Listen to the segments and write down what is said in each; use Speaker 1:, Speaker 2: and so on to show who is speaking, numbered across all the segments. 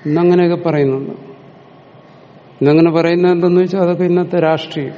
Speaker 1: ഇന്നങ്ങനെയൊക്കെ പറയുന്നുണ്ട് ഇന്നങ്ങനെ പറയുന്നത് എന്തെന്ന് വെച്ചാൽ അതൊക്കെ ഇന്നത്തെ രാഷ്ട്രീയം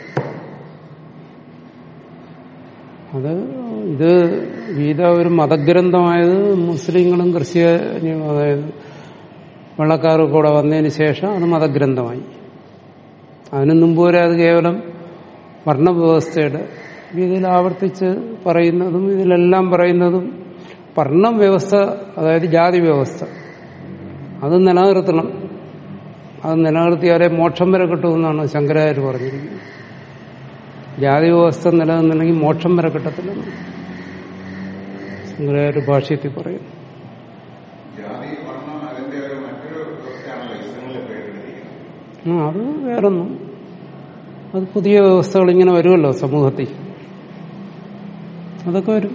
Speaker 1: അത് ഇത് ഗീത ഒരു മതഗ്രന്ഥമായത് മുസ്ലിങ്ങളും ക്രിസ്ത്യാനിയും അതായത് വെള്ളക്കാരും കൂടെ വന്നതിന് ശേഷം അത് മതഗ്രന്ഥമായി അതിനു മുമ്പ് വരെ അത് കേവലം വർണ്ണവ്യവസ്ഥയുടെ ഇതിൽ ആവർത്തിച്ച് പറയുന്നതും ഇതിലെല്ലാം പറയുന്നതും വർണ്ണ വ്യവസ്ഥ അതായത് ജാതി വ്യവസ്ഥ അത് നിലനിർത്തണം അത് നിലനിർത്തിയാലേ മോക്ഷം വരെ കിട്ടുമെന്നാണ് ശങ്കരാചാര്യ പറഞ്ഞിരിക്കുന്നത് ജാതി വ്യവസ്ഥ നിലനിന്നില്ലെങ്കിൽ മോക്ഷം വരെ കിട്ടത്തില്ലെന്ന് ശങ്കരാചാര്യ ഭാഷ്യത്തിൽ പറയും
Speaker 2: ജാതി വർണ്ണം അതിന്റെ ഒരു മറ്റൊരു വ്യവസ്ഥയാണല്ലോ ഇസ്ലാമിലെ പേരിട്ടിരിക്കുന്നത്
Speaker 1: ആ അത് വേറൊന്നും അത് പുതിയ വ്യവസ്ഥകൾ ഇങ്ങനെ വരുമല്ലോ സമൂഹത്തിൽ അതൊക്കെ വരും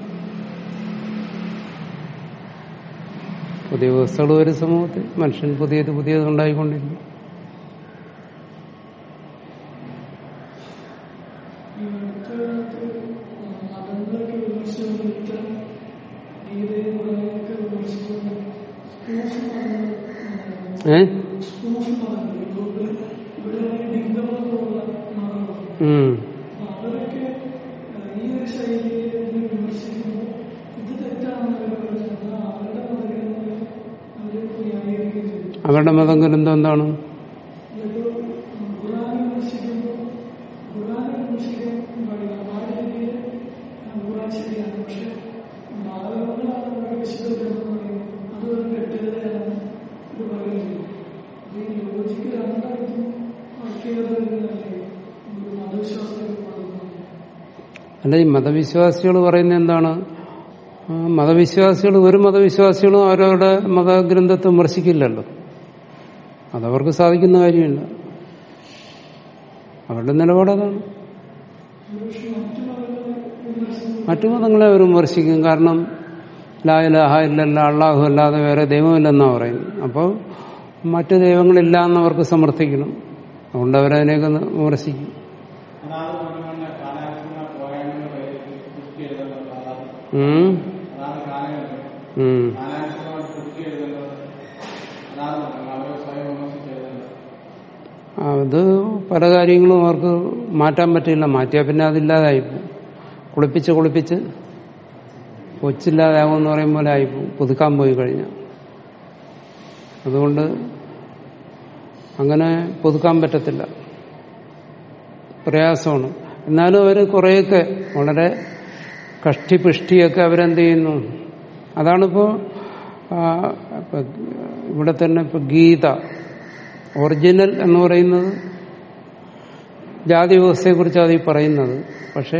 Speaker 1: പുതിയ വ്യവസ്ഥകൾ വരും സമൂഹത്തിൽ മനുഷ്യൻ പുതിയത് പുതിയത് ഉണ്ടായിക്കൊണ്ടിരിക്കും
Speaker 3: മതങ്ങളൊക്കെ വിമർശിച്ചുകൊണ്ടിട്ട് ഗീതയും ഖുറാനൊക്കെ വിമർശിച്ചുകൊണ്ട് സ്കൂഫ് മതങ്ങൾ
Speaker 1: ഏ
Speaker 3: സ്കൂഫ് മതങ്ങൾ ഇപ്പോൾ ഇവിടെ ഡിങ്കമ പോലുള്ള മതങ്ങളുണ്ട്
Speaker 1: ഉം.
Speaker 3: അപ്പൊ അവരൊക്കെ ഈ ഒരു ശൈലിയെ വിമർശിക്കുമ്പോൾ ഇത് തെറ്റാണെന്ന് അവർ പറഞ്ഞത് അവരുടെ മതഗ്രന്ഥങ്ങൾ അവർ ന്യായീകരിക്കുകയും ചെയ്തു
Speaker 1: അവരുടെ മതം ഗ്രന്ഥം എന്താണ്
Speaker 3: ഇതിപ്പോ ഖുറാൻ വിമർശിക്കുമ്പോൾ ഖുറാൻ വിമർശിക്കാൻ പാടില്ല ആ രീതിയിൽ ഖുറാൻ ശരിയാണ് പക്ഷെ ഭാഗങ്ങളാണ് നമ്മുടെ വിശുദ്ധ ഗ്രന്ഥം എന്ന് പറയുന്നത് അത് ഒരു കെട്ടുകഥയാണ് ഇത് പറയുന്നത് അപ്പൊ ഈ ലോജിക്ക് രണ്ടായിട്ടും ആക്കിയതല്ലേ ഒരു മതവിശ്വാസത്തിൽ പറയുന്നത്
Speaker 1: അല്ല ഈ മതവിശ്വാസികൾ പറയുന്നത് എന്താണ് ആ, മതവിശ്വാസികൾ ഒരു മതവിശ്വാസികളും അവരവരുടെ മതഗ്രന്ഥത്തെ വിമർശിക്കില്ലല്ലോ അതവർക്ക് സാധിക്കുന്ന കാര്യമില്ല അവരുടെ നിലപാടതാണ്
Speaker 3: പക്ഷെ മറ്റു മതങ്ങളെ വിമർശിക്കുമ്പോൾ
Speaker 1: മറ്റു മതങ്ങളെ അവർ വിമർശിക്കും കാരണം ലായിലാഹ ഇല്ലല്ല അള്ളാഹു അല്ലാതെ വേറെ ദൈവമില്ലെന്നാണ് പറയുന്നത് അപ്പോൾ മറ്റു ദൈവങ്ങളില്ല എന്ന് അവർക്ക് സമർത്ഥിക്കണം അതുകൊണ്ട് അവരതിനെയൊക്കെ വിമർശിക്കും
Speaker 4: അതാണ് പറഞ്ഞ കാലാകാലങ്ങൾ പോരായ്മകൾ കുട്ടി എഴുതുന്നത് അതാണ്
Speaker 1: ഉം.
Speaker 4: അതാണ് കാലങ്ങൾ
Speaker 1: ഉം.
Speaker 4: കാലാകാലമായിട്ട് കുട്ടി എഴുതുന്നത് അതാണ് പറഞ്ഞത് അവർ സ്വയം വിമർശിച്ച് എഴുതുന്നത്
Speaker 1: അത് പല കാര്യങ്ങളും അവർക്ക് മാറ്റാൻ പറ്റില്ല മാറ്റിയാൽ പിന്നെ അതില്ലാതായി പോകും കുളിപ്പിച്ച് കുളിപ്പിച്ച് കൊച്ചില്ലാതാകും എന്ന് പറയും പോലെ ആയിപ്പോവും പുതുക്കാൻ പോയി കഴിഞ്ഞാൽ അതുകൊണ്ട് അങ്ങനെ പുതുക്കാൻ പറ്റത്തില്ല പ്രയാസമാണ് എന്നാലും അവർ കുറേയൊക്കെ വളരെ കഷ്ടിപിഷ്ടിയൊക്കെ അവരെന്ത് ചെയ്യുന്നു അതാണിപ്പോ ആ, ഇപ്പൊ ഇവിടെ തന്നെ ഇപ്പൊ ഗീത ഒറിജിനൽ എന്ന് പറയുന്നത് ജാതി വ്യവസ്ഥയെക്കുറിച്ചാണ് ഈ പറയുന്നത് പക്ഷെ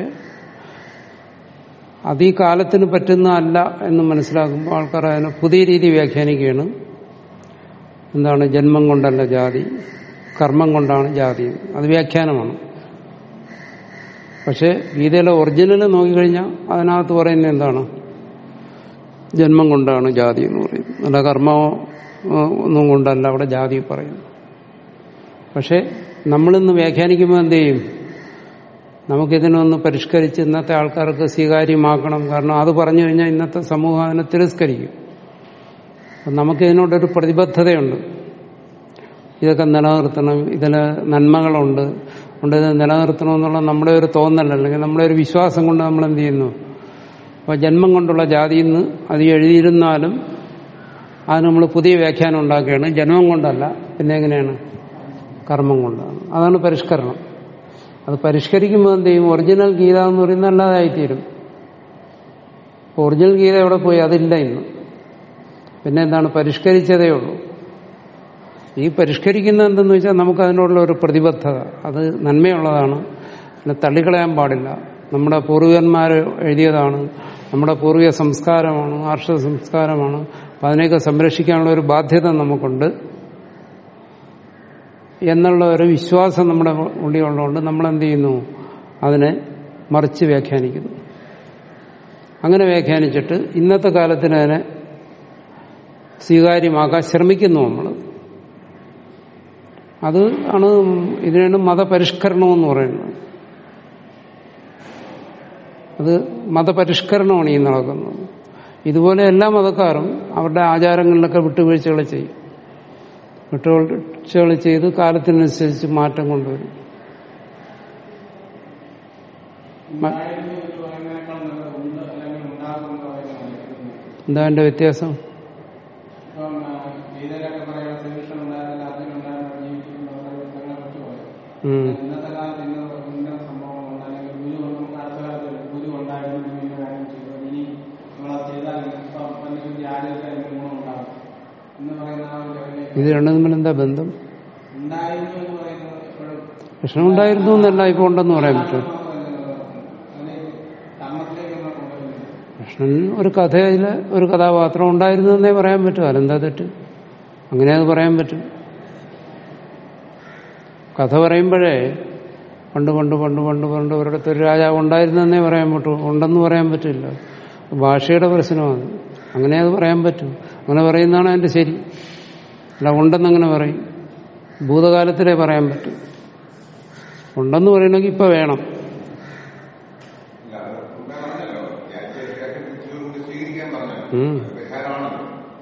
Speaker 1: അത് ഈ കാലത്തിന് പറ്റുന്നതല്ല എന്ന് മനസ്സിലാക്കുമ്പോൾ ആൾക്കാർ അതിനെ പുതിയ രീതി വ്യാഖ്യാനിക്കുകയാണ് എന്താണ് ജന്മം കൊണ്ടല്ല ജാതി കർമ്മം കൊണ്ടാണ് ജാതി അത് വ്യാഖ്യാനമാണ് പക്ഷെ ഗീതയിലെ ഒറിജിനൽ നോക്കിക്കഴിഞ്ഞാൽ അതിനകത്ത് പറയുന്നത് എന്താണ് ജന്മം കൊണ്ടാണ് ജാതി എന്ന് പറയുന്നത് അല്ല കർമ്മമോ ഏ, ഒന്നും കൊണ്ടല്ല അവിടെ ജാതി പറയുന്നു പക്ഷെ നമ്മളിന്ന് വ്യാഖ്യാനിക്കുമ്പോൾ എന്ത് ചെയ്യും നമുക്കിതിനൊന്ന് പരിഷ്കരിച്ച് ഇന്നത്തെ ആൾക്കാർക്ക് സ്വീകാര്യമാക്കണം കാരണം അത് പറഞ്ഞു കഴിഞ്ഞാൽ ഇന്നത്തെ സമൂഹം അതിനെ തിരസ്കരിക്കും അപ്പം നമുക്കിതിനോടൊരു പ്രതിബദ്ധതയുണ്ട് ഇതൊക്കെ നിലനിർത്തണം ഇതിൽ നന്മകളുണ്ട് കൊണ്ട് ഇത് നിലനിർത്തണമെന്നുള്ള നമ്മുടെ ഒരു തോന്നൽ അല്ലെങ്കിൽ നമ്മുടെ ഒരു വിശ്വാസം കൊണ്ട് നമ്മൾ എന്ത് ചെയ്യുന്നു അപ്പോൾ ജന്മം കൊണ്ടുള്ള ജാതിയിൽ നിന്ന് അത് എഴുതിയിരുന്നാലും അത് നമ്മൾ പുതിയ വ്യാഖ്യാനം ഉണ്ടാക്കുകയാണ് ജന്മം കൊണ്ടല്ല പിന്നെ എങ്ങനെയാണ് കർമ്മം കൊണ്ടാണ് അതാണ് പരിഷ്കരണം അത് പരിഷ്കരിക്കുമ്പോൾ എന്ത് ചെയ്യും ഒറിജിനൽ ഗീത എന്ന് പറയുന്നത് അല്ലാതായിത്തീരും അപ്പോൾ ഒറിജിനൽ ഗീത എവിടെ പോയി അതില്ല ഇന്ന് പിന്നെ എന്താണ് പരിഷ്കരിച്ചതേ ഉള്ളൂ ഈ പരിഷ്കരിക്കുന്നത് എന്തെന്ന് വെച്ചാൽ നമുക്ക് അതിനോടുള്ള ഒരു പ്രതിബദ്ധത അത് നന്മയുള്ളതാണ് പിന്നെ തള്ളിക്കളയാൻ പാടില്ല നമ്മുടെ പൂർവികന്മാർ എഴുതിയതാണ് നമ്മുടെ പൂർവിക സംസ്കാരമാണ് ആർഷ സംസ്കാരമാണ് അപ്പം അതിനെയൊക്കെ സംരക്ഷിക്കാനുള്ള ഒരു ബാധ്യത നമുക്കുണ്ട് എന്നുള്ള ഒരു വിശ്വാസം നമ്മുടെ ഉള്ളിലുള്ളതുകൊണ്ട് നമ്മൾ എന്ത് ചെയ്യുന്നു അതിനെ മറിച്ച് വ്യാഖ്യാനിക്കുന്നു അങ്ങനെ വ്യാഖ്യാനിച്ചിട്ട് ഇന്നത്തെ കാലത്തിന് അതിനെ സ്വീകാര്യമാക്കാൻ ശ്രമിക്കുന്നു നമ്മൾ അത് ആണ് ഇതിനാണ് മതപരിഷ്കരണം എന്ന് പറയുന്നത് അത് മതപരിഷ്കരണമാണ് ഈ നടക്കുന്നത് ഇതുപോലെ എല്ലാ മതക്കാരും അവരുടെ ആചാരങ്ങളിലൊക്കെ വിട്ടുവീഴ്ചകൾ ചെയ്യും വിട്ടുവീഴ്ചകൾ ചെയ്ത് കാലത്തിനനുസരിച്ച് മാറ്റം കൊണ്ടുവരും
Speaker 4: ഉണ്ടായിരുന്നു എന്ന് പറയുന്നതിനേക്കാൾ നല്ലത് ഉണ്ട് അല്ലെങ്കിൽ ഉണ്ടാകും എന്ന് പറയുന്നത്
Speaker 1: എന്താ എന്റെ വ്യത്യാസം
Speaker 4: ഇപ്പം ആ, ഗീതയിലൊക്കെ പറയുന്ന ശ്രീകൃഷ്ണൻ ഉണ്ടായിരുന്നില്ല അർജുനൻ ഉണ്ടായിരുന്നില്ല ജീവിച്ചിരുന്ന ബന്ധങ്ങളെ കുറിച്ച് പറയും
Speaker 1: ഉം.
Speaker 4: ഇന്നത്തെ കാലത്ത് ഇന്ന ഇന്ന സംഭവങ്ങളുണ്ട് അല്ലെങ്കിൽ ഗുരു നമുക്ക് അടുത്ത കാലത്ത് ഗുരു ഉണ്ടായിരുന്നു ഇന്ന കാര്യം ചെയ്തു ഇനി നമ്മളത് ചെയ്താൽ ഇപ്പം എന്തെങ്കിലും ജാഗ്രത ഗുണം ഉണ്ടാകും എന്ന് പറയുന്ന ആ ഒരു ലെവലിലേക്ക്
Speaker 1: ഇത് രണ്ടും തമ്മിൽ എന്താ ബന്ധം
Speaker 4: ഉണ്ടായിരുന്നു എന്ന് പറയുന്നത് എപ്പോഴും
Speaker 1: പ്രശ്നം ഉണ്ടായിരുന്നു എന്നല്ല ഇപ്പൊ ഉണ്ടെന്ന് പറയാൻ പറ്റും
Speaker 4: കർമ്മത്തിലേക്ക് നമ്മൾ കൊണ്ടുവരുന്നില്ല
Speaker 1: കൃഷ്ണൻ ഒരു കഥയില് ഒരു കഥാപാത്രം ഉണ്ടായിരുന്നു എന്നേ പറയാൻ പറ്റൂ അതെന്താ തെറ്റ് അങ്ങനെ അത് പറയാൻ പറ്റും കഥ പറയുമ്പോഴേ പണ്ട് പണ്ട് പണ്ട് പണ്ട് പണ്ട് ഒരിടത്ത് ഒരു രാജാവ് ഉണ്ടായിരുന്നെന്നേ പറയാൻ പറ്റൂ ഉണ്ടെന്ന് പറയാൻ പറ്റില്ല ഭാഷയുടെ പ്രശ്നമാണ് അങ്ങനെ അത് പറയാൻ പറ്റും അങ്ങനെ പറയുന്നതാണ് അതിന്റെ ശരി അല്ല ഉണ്ടെന്നങ്ങനെ പറയും ഭൂതകാലത്തിലേ പറയാൻ പറ്റും ഉണ്ടെന്ന് പറയണമെങ്കിൽ ഇപ്പൊ വേണം
Speaker 2: ഇല്ല, അത് മുമ്പേ പറഞ്ഞല്ലോ വ്യാഖ്യാനം തിരിച്ചുകൊണ്ട് സ്വീകരിക്കാൻ പറഞ്ഞല്ലോ
Speaker 1: ഉം.
Speaker 2: പരിഹാരമാണല്ലോ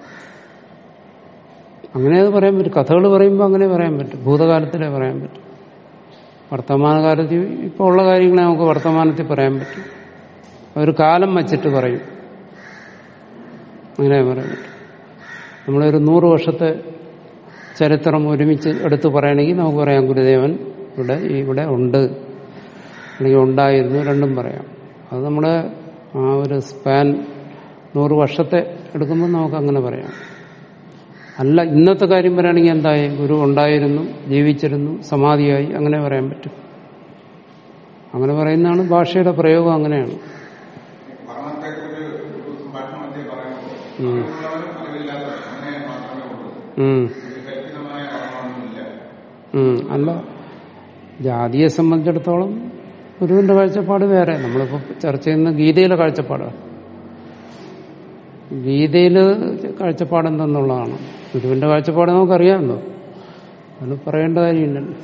Speaker 1: അങ്ങനെ അത് പറയാൻ പറ്റും കഥകൾ പറയുമ്പോൾ അങ്ങനെ പറയാൻ പറ്റും ഭൂതകാലത്തിലേ പറയാൻ പറ്റും വർത്തമാനകാലത്ത് ഇപ്പോൾ ഉള്ള കാര്യങ്ങളെ നമുക്ക് വർത്തമാനത്തിൽ പറയാൻ പറ്റും ഒരു കാലം വച്ചിട്ട് പറയും അങ്ങനെ പറയാൻ പറ്റും നമ്മളൊരു നൂറ് വർഷത്തെ ചരിത്രം ഒരുമിച്ച് എടുത്ത് പറയണമെങ്കിൽ നമുക്ക് പറയാം ഗുരുദേവൻ ഇവിടെ ഇവിടെ ഉണ്ട് അല്ലെങ്കിൽ ഉണ്ടായിരുന്നു രണ്ടും പറയാം അത് നമ്മുടെ ആ ഒരു സ്പാൻ നൂറ് വർഷത്തെ എടുക്കുമ്പോൾ നമുക്ക് അങ്ങനെ പറയാം അല്ല ഇന്നത്തെ കാര്യം പറയുകയാണെങ്കിൽ എന്തായി ഗുരു ഉണ്ടായിരുന്നു ജീവിച്ചിരുന്നു സമാധിയായി അങ്ങനെ പറയാൻ പറ്റും അങ്ങനെ പറയുന്നതാണ് ഭാഷയുടെ പ്രയോഗം അങ്ങനെയാണ്
Speaker 2: മരണത്തെക്കുറിച്ച് ഒരു സംഭാഷണം മധ്യം പറയുമ്പോൾ
Speaker 1: ഉം.
Speaker 2: അറിവുള്ളവനും അറിവില്ലാത്തവനും അങ്ങനെ മാത്രമേ ഉള്ളൂ
Speaker 1: ഉം.
Speaker 2: ഒരു കൽപ്പിതമായ മരണമൊന്നുമില്ല
Speaker 1: ഉം. അല്ല ജാതിയെ സംബന്ധിച്ചിടത്തോളം ഗുരുവിന്റെ കാഴ്ചപ്പാട് വേറെ നമ്മളിപ്പോ ചർച്ച ചെയ്യുന്ന ഗീതയിലെ കാഴ്ചപ്പാടാണ് ഗീതയില് കാഴ്ചപ്പാട് എന്തെന്നുള്ളതാണ് ഗുരുവിന്റെ കാഴ്ചപ്പാട് നമുക്കറിയാമല്ലോ അത് പറയേണ്ട കാര്യമില്ലല്ലോ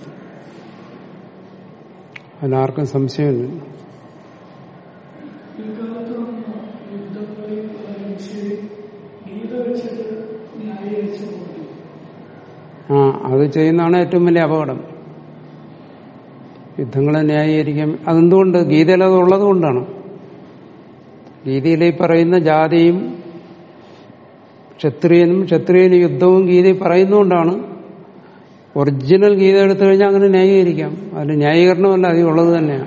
Speaker 1: അതിലാർക്കും സംശയമില്ല
Speaker 3: പിൽക്കാലത്തൊന്നും യുദ്ധങ്ങളെയും അല്ലെങ്കിൽ ശരി ഗീത വെച്ചിട്ട് ന്യായീകരിച്ചു പോകുന്നു
Speaker 1: ആ അത് ചെയ്യുന്നതാണ് ഏറ്റവും വലിയ അപകടം യുദ്ധങ്ങളെ ന്യായീകരിക്കാൻ അതെന്തുകൊണ്ട് ഗീതയിൽ അത് ഉള്ളത് കൊണ്ടാണ് ഗീതയിൽ ഈ പറയുന്ന ജാതിയും ക്ഷത്രിയനും ക്ഷത്രിയന് യുദ്ധവും ഗീതയിൽ പറയുന്നതുകൊണ്ടാണ് ഒറിജിനൽ ഗീത എടുത്തു കഴിഞ്ഞാൽ അങ്ങനെ ന്യായീകരിക്കാം അതിന് ന്യായീകരണമല്ല അതിൽ ഉള്ളത് തന്നെയാണ്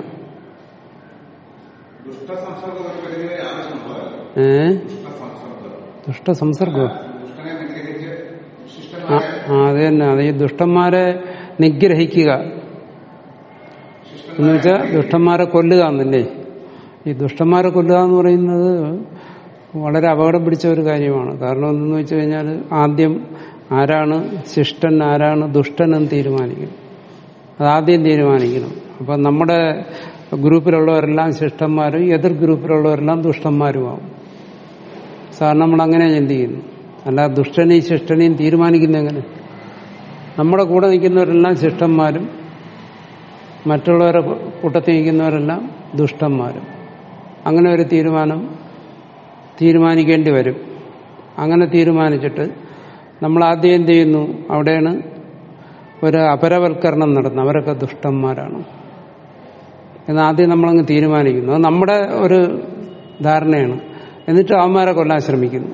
Speaker 2: ദുഷ്ടസംസർഗം ഒരു പരിധിവരെ ആവശ്യമുള്ളതല്ല
Speaker 1: ഏ
Speaker 2: ദുഷ്ടസംസർഗം
Speaker 1: ദുഷ്ടസംസർഗം
Speaker 2: ദുഷ്ടനെ നിഗ്രഹിച്ച്
Speaker 1: ആ
Speaker 2: ശിഷ്ടന്മാരെ
Speaker 1: ആ, അത് തന്നെ അത് ഈ ദുഷ്ടന്മാരെ നിഗ്രഹിക്കുക എന്ന് വെച്ചാൽ ദുഷ്ടന്മാരെ കൊല്ലുക എന്നല്ലേ ഈ ദുഷ്ടന്മാരെ കൊല്ലുക എന്ന് പറയുന്നത് വളരെ അപകടം പിടിച്ച ഒരു കാര്യമാണ് കാരണം എന്തെന്ന് വെച്ച് കഴിഞ്ഞാൽ ആദ്യം ആരാണ് ശിഷ്ടൻ ആരാണ് ദുഷ്ടൻ എന്ന് തീരുമാനിക്കണം അതാദ്യം തീരുമാനിക്കണം അപ്പം നമ്മുടെ ഗ്രൂപ്പിലുള്ളവരെല്ലാം ശിഷ്ടന്മാരും എതിർ ഗ്രൂപ്പിലുള്ളവരെല്ലാം ദുഷ്ടന്മാരുമാവും സാറിന് നമ്മൾ അങ്ങനെ ചിന്തിക്കുന്നു അല്ല ദുഷ്ടനെയും ശിഷ്ടനെയും തീരുമാനിക്കുന്ന എങ്ങനെ നമ്മുടെ കൂടെ നിൽക്കുന്നവരെല്ലാം ശിഷ്ടന്മാരും മറ്റുള്ളവരെ കൂട്ടത്തിൽ നിൽക്കുന്നവരെല്ലാം ദുഷ്ടന്മാരും അങ്ങനെ ഒരു തീരുമാനം തീരുമാനിക്കേണ്ടി വരും അങ്ങനെ തീരുമാനിച്ചിട്ട് നമ്മൾ ആദ്യം എന്ത് ചെയ്യുന്നു അവിടെയാണ് ഒരു അപരവൽക്കരണം നടത്തുന്നത് അവരൊക്കെ ദുഷ്ടന്മാരാണ് എന്ന് ആദ്യം നമ്മളങ്ങ് തീരുമാനിക്കുന്നു അത് നമ്മുടെ ഒരു ധാരണയാണ് എന്നിട്ട് അവന്മാരെ കൊല്ലാൻ ശ്രമിക്കുന്നു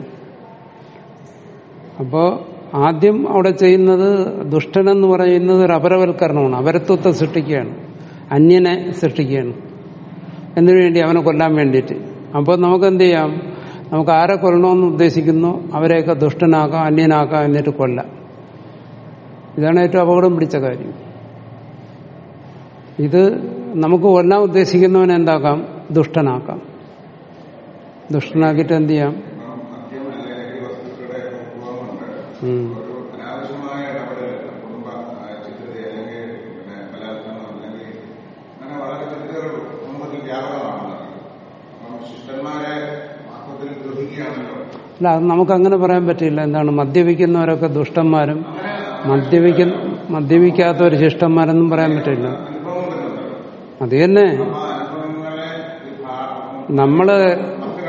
Speaker 1: അപ്പോ ആദ്യം അവിടെ ചെയ്യുന്നത് ദുഷ്ടനെന്ന് പറയുന്നത് ഒരു അപരവൽക്കരണമാണ് അപരത്വത്തെ സൃഷ്ടിക്കുകയാണ് അന്യനെ സൃഷ്ടിക്കുകയാണ് എന്തിനു വേണ്ടി അവനെ കൊല്ലാൻ വേണ്ടിയിട്ട് അപ്പോൾ നമുക്ക് എന്ത് ചെയ്യാം നമുക്ക് ആരെ കൊല്ലണമെന്ന് ഉദ്ദേശിക്കുന്നു അവരെയൊക്കെ ദുഷ്ടനാക്കാം അന്യനാക്കാം എന്നിട്ട് കൊല്ലാം ഇതാണ് ഏറ്റവും അപകടം പിടിച്ച കാര്യം ഇത് നമുക്ക് കൊല്ലാൻ ഉദ്ദേശിക്കുന്നവനെ എന്താക്കാം ദുഷ്ടനാക്കാം ദുഷ്ടനാക്കിയിട്ട് എന്ത് ചെയ്യാം
Speaker 2: മദ്യം അല്ലെങ്കിൽ വസ്തുക്കളുടെ ഉപയോഗമുണ്ട്
Speaker 1: ഉം.
Speaker 2: ഒരു അനാവശ്യമായ ഇടപെടൽ കുടുംബ ആ, ചിത്രത അല്ലെങ്കിൽ പിന്നെ ബലാത്സംഗം അല്ലെങ്കിൽ അങ്ങനെ വളരെ ചിത്രകൾ സമൂഹത്തിൽ വ്യാപകമാണ് അപ്പം ശിഷ്ടന്മാരെ വാസ്തവത്തിൽ ഗ്രഹിക്കുകയാണല്ലോ
Speaker 1: അല്ല അത് നമുക്ക് അങ്ങനെ പറയാൻ പറ്റില്ല എന്താണ് മദ്യപിക്കുന്നവരൊക്കെ ദുഷ്ടന്മാരും മദ്യപിക്കുന്ന മദ്യപിക്കാത്തവർ ശിഷ്ടന്മാരെന്നും പറയാൻ പറ്റില്ല
Speaker 2: അനുഭവം വരുന്നുണ്ടല്ലോ
Speaker 1: അത് തന്നെ
Speaker 2: ആ അനുഭവങ്ങളെ ഈ ഭാ-
Speaker 1: നമ്മള്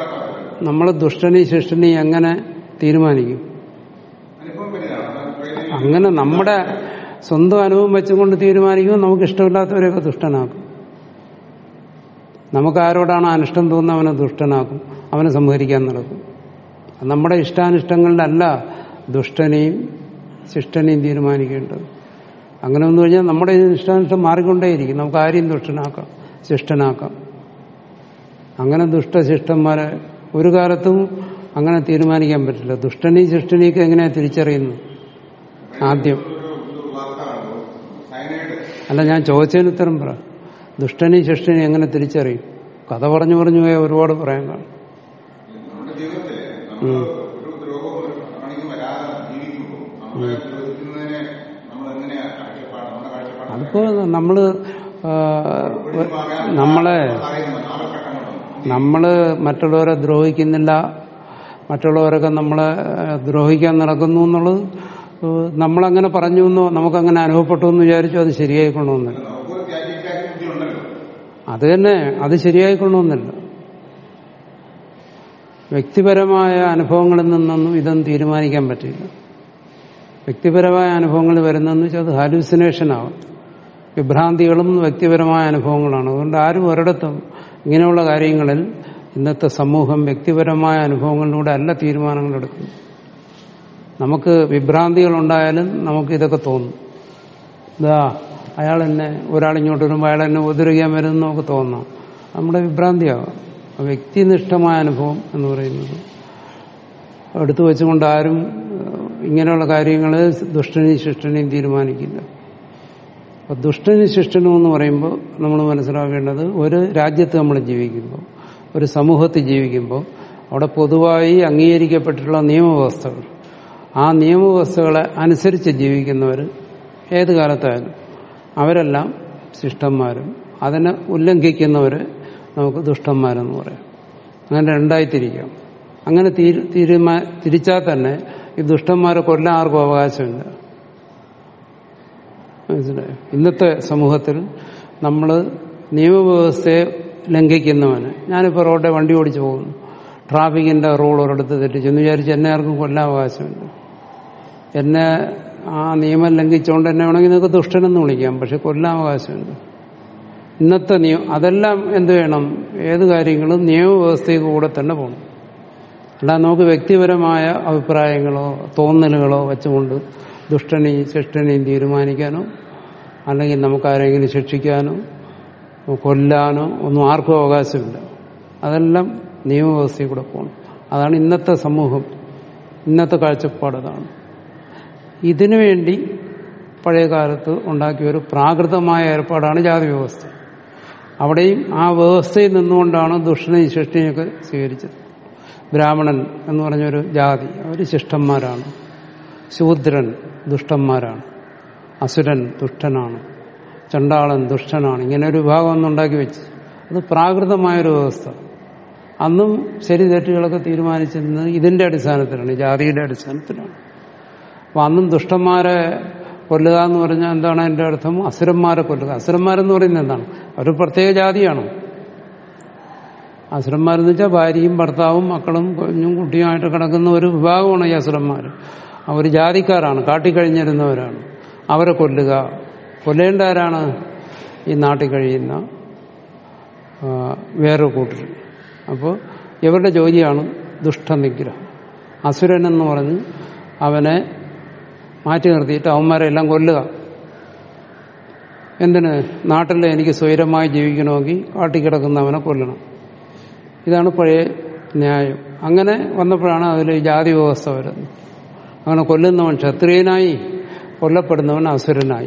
Speaker 2: മനസ്സിലാക്കാറില്ല
Speaker 1: നമ്മൾ ദുഷ്ടനെയും ശിഷ്ടനെയും എങ്ങനെ തീരുമാനിക്കും
Speaker 2: അനുഭവം വരികയാണ് അത് ട്രെയിനിൽ
Speaker 1: അങ്ങനെ നമ്മുടെ സ്വന്തം അനുഭവം വെച്ചുകൊണ്ട് തീരുമാനിക്കുമ്പോൾ നമുക്ക് ഇഷ്ടമില്ലാത്തവരെയൊക്കെ ദുഷ്ടനാക്കും നമുക്ക് ആരോടാണ് അനിഷ്ടം തോന്നുന്നത് അവനെ ദുഷ്ടനാക്കും അവനെ സംഹരിക്കാൻ നടക്കും അത് നമ്മുടെ ഇഷ്ടാനിഷ്ടങ്ങളിലല്ല ദുഷ്ടനെയും ശിഷ്ടനെയും തീരുമാനിക്കേണ്ടത് അങ്ങനെ വന്നു കഴിഞ്ഞാൽ നമ്മുടെ ഇഷ്ടാനിഷ്ടം മാറിക്കൊണ്ടേയിരിക്കും നമുക്ക് ആരെയും ദുഷ്ടനാക്കാം ശിഷ്ടനാക്കാം അങ്ങനെ ദുഷ്ടശിഷ്ടന്മാരെ ഒരു കാലത്തും അങ്ങനെ തീരുമാനിക്കാൻ പറ്റില്ല ദുഷ്ടനെയും ശിഷ്ടനെയൊക്കെ എങ്ങനെയാണ് തിരിച്ചറിയുന്നത് ആദ്യം
Speaker 2: ഒരു ഒരു വാർത്തയാണ് സൈനൈഡ്
Speaker 1: അല്ല ഞാൻ ചോദിച്ചതിന് ഉത്തരം പറ ദുഷ്ടനെയും ശിഷ്ടനെയും എങ്ങനെ തിരിച്ചറിയും കഥ പറഞ്ഞു പറഞ്ഞു പോയാൽ ഒരുപാട് പറയാൻ കാണും
Speaker 2: നമ്മുടെ ജീവിതത്തില് നമ്മൾ ഒരു ദ്രോഹവും കാണിക്കും വരാതെ ജീവിക്കുമ്പോൾ നമ്മളെ ദ്രോഹിക്കുന്നതിനെ നമ്മൾ എങ്ങനെയാ കാഴ്ചപ്പാട് നമ്മുടെ കാഴ്ചപ്പാട്
Speaker 1: അതിപ്പോ നമ്മള് ആ, നമ്മളെ
Speaker 2: കാലഘട്ടങ്ങളും
Speaker 1: നമ്മള് മറ്റുള്ളവരെ ദ്രോഹിക്കുന്നില്ല മറ്റുള്ളവരൊക്കെ നമ്മളെ ആ, ദ്രോഹിക്കാൻ നടക്കുന്നു എന്നുള്ളത് ഏഹ്, നമ്മളങ്ങനെ പറഞ്ഞു എന്നോ നമുക്കങ്ങനെ അനുഭവപ്പെട്ടു എന്ന് വിചാരിച്ചു അത് ശരിയായിക്കൊള്ളണമെന്നില്ല
Speaker 2: നമുക്കൊരു ത്യാഗിക്കാരി ബുദ്ധി ഉണ്ടല്ലോ
Speaker 1: അത് തന്നെ അത് ശരിയായിക്കൊള്ളണമെന്നില്ല വ്യക്തിപരമായ അനുഭവങ്ങളിൽ നിന്നൊന്നും ഇതൊന്നും തീരുമാനിക്കാൻ പറ്റില്ല വ്യക്തിപരമായ അനുഭവങ്ങൾ വരുന്നതെന്ന് വെച്ചാൽ അത് ഹാലൂസിനേഷൻ ആവും വിഭ്രാന്തികളും വ്യക്തിപരമായ അനുഭവങ്ങളാണ് അതുകൊണ്ട് ആരും ഒരിടത്തും ഇങ്ങനെയുള്ള കാര്യങ്ങളിൽ ഇന്നത്തെ സമൂഹം വ്യക്തിപരമായ അനുഭവങ്ങളിലൂടെ അല്ല തീരുമാനങ്ങൾ എടുക്കുന്നത് നമുക്ക് വിഭ്രാന്തികൾ ഉണ്ടായാലും നമുക്ക് ഇതൊക്കെ തോന്നും ഇതാ അയാൾ എന്നെ ഒരാളിങ്ങോട്ട് വരുമ്പോൾ അയാൾ എന്നെ ഉപദ്രവിക്കാൻ വരുമെന്ന് നമുക്ക് തോന്നാം നമ്മുടെ വിഭ്രാന്തിയാവാം ആ വ്യക്തിനിഷ്ഠമായ അനുഭവം എന്ന് പറയുന്നത് എടുത്തു വെച്ചുകൊണ്ട് ആരും ഏഹ്, ഇങ്ങനെയുള്ള കാര്യങ്ങൾ ദുഷ്ടനെയും ശിഷ്ടനെയും തീരുമാനിക്കില്ല അപ്പൊ ദുഷ്ടനും ശിഷ്ടനും എന്ന് പറയുമ്പോൾ നമ്മൾ മനസ്സിലാക്കേണ്ടത് ഒരു രാജ്യത്ത് നമ്മൾ ജീവിക്കുമ്പോൾ ഒരു സമൂഹത്തിൽ ജീവിക്കുമ്പോൾ അവിടെ പൊതുവായി അംഗീകരിക്കപ്പെട്ടിട്ടുള്ള നിയമവ്യവസ്ഥകൾ ആ നിയമവ്യവസ്ഥകളെ അനുസരിച്ച് ജീവിക്കുന്നവർ ഏത് കാലത്തായാലും അവരെല്ലാം ശിഷ്ടന്മാരും അതിനെ ഉല്ലംഘിക്കുന്നവർ നമുക്ക് ദുഷ്ടന്മാരെന്ന് പറയാം അങ്ങനെ രണ്ടായി തിരിക്കാം അങ്ങനെ തീരു- തീരുമാ തിരിച്ചാൽ തന്നെ ഈ ദുഷ്ടന്മാരെ കൊല്ലാൻ ആർക്കും അവകാശമില്ല മനസ്സിലായോ ഇന്നത്തെ സമൂഹത്തിൽ നമ്മൾ നിയമവ്യവസ്ഥയെ ലംഘിക്കുന്നവന് ഞാനിപ്പോൾ റോഡിൽ വണ്ടി ഓടിച്ചു പോകുന്നു ട്രാഫിക്കിന്റെ റൂൾ ഒരിടത്ത് തെറ്റിച്ചെന്ന് വിചാരിച്ച് എന്നെ ആർക്കും കൊല്ലാൻ അവകാശമില്ല എന്നെ ആ നിയമം ലംഘിച്ചുകൊണ്ട് എന്നെ വേണമെങ്കിൽ നിങ്ങൾക്ക് ദുഷ്ടനെന്ന് വിളിക്കാം പക്ഷെ കൊല്ലാൻ അവകാശമില്ല ഇന്നത്തെ നിയമം അതെല്ലാം എന്ത് വേണം ഏത് കാര്യങ്ങളും നിയമവ്യവസ്ഥയിൽ കൂടെ തന്നെ പോകണം അല്ല നമുക്ക് വ്യക്തിപരമായ അഭിപ്രായങ്ങളോ തോന്നലുകളോ വെച്ചുകൊണ്ട് ദുഷ്ടനെയും ശിഷ്ടനെയും തീരുമാനിക്കാനോ അല്ലെങ്കിൽ നമുക്ക് ആരെങ്കിലും ശിക്ഷിക്കാനോ കൊല്ലാനോ ഒന്നും ആർക്കും അവകാശമില്ല അതെല്ലാം നിയമവ്യവസ്ഥയിൽ കൂടെ പോകണം അതാണ് ഇന്നത്തെ സമൂഹം ഇന്നത്തെ കാഴ്ചപ്പാട് അതാണ് ഇതിനു വേണ്ടി പഴയ കാലത്ത് ഉണ്ടാക്കിയ ഒരു പ്രാകൃതമായ ഏർപ്പാടാണ് ജാതി വ്യവസ്ഥ അവിടെയും ആ വ്യവസ്ഥയിൽ നിന്നുകൊണ്ടാണ് ദുഷ്ടനെയും ശിഷ്ടനെയൊക്കെ സ്വീകരിച്ചത് ബ്രാഹ്മണൻ എന്ന് പറഞ്ഞൊരു ജാതി അവർ ശിഷ്ടന്മാരാണ് ശൂദ്രൻ ദുഷ്ടന്മാരാണ് അസുരൻ ദുഷ്ടനാണ് ചണ്ടാളൻ ദുഷ്ടനാണ് ഇങ്ങനെ ഒരു വിഭാഗം ഒന്നും ഉണ്ടാക്കി വെച്ച് അത് പ്രാകൃതമായൊരു വ്യവസ്ഥ അന്നും ശരി തെറ്റുകളൊക്കെ തീരുമാനിച്ചിരുന്നത് ഇതിന്റെ അടിസ്ഥാനത്തിലാണ് ഈ ജാതിയുടെ അടിസ്ഥാനത്തിലാണ് അപ്പൊ അന്നും ദുഷ്ടന്മാരെ കൊല്ലുക എന്ന് പറഞ്ഞാൽ എന്താണ് അതിന്റെ അർത്ഥം അസുരന്മാരെ കൊല്ലുക അസുരന്മാരെന്ന് പറയുന്നത് എന്താണ് അവർ പ്രത്യേക ജാതിയാണ് അസുരന്മാരെന്ന് വെച്ചാൽ ഭാര്യയും ഭർത്താവും മക്കളും കുഞ്ഞും കുട്ടിയുമായിട്ട് കിടക്കുന്ന ഒരു വിഭാഗമാണ് ഈ അസുരന്മാർ അവർ ജാതിക്കാരാണ് കാട്ടിക്കഴിഞ്ഞിരുന്നവരാണ് അവരെ കൊല്ലുക കൊല്ലേണ്ട ആരാണ് ഈ നാട്ടിൽ കഴിയുന്ന ആ, വേറൊരു കൂട്ടർ അപ്പോൾ ഇവരുടെ ജോലിയാണ് ദുഷ്ടനിഗ്രഹം അസുരൻ എന്ന് പറഞ്ഞ് അവനെ മാറ്റി നിർത്തിയിട്ട് അവന്മാരെ എല്ലാം കൊല്ലുക എന്തിന് നാട്ടിൽ എനിക്ക് സ്വൈരമായി ജീവിക്കണമെങ്കിൽ കാട്ടിക്കിടക്കുന്നവനെ കൊല്ലണം ഇതാണ് പഴയ ന്യായം അങ്ങനെ വന്നപ്പോഴാണ് അതിൽ ജാതി വ്യവസ്ഥ വരുന്നത് അങ്ങനെ കൊല്ലുന്നവൻ ക്ഷത്രിയനായി കൊല്ലപ്പെടുന്നവൻ അസുരനായി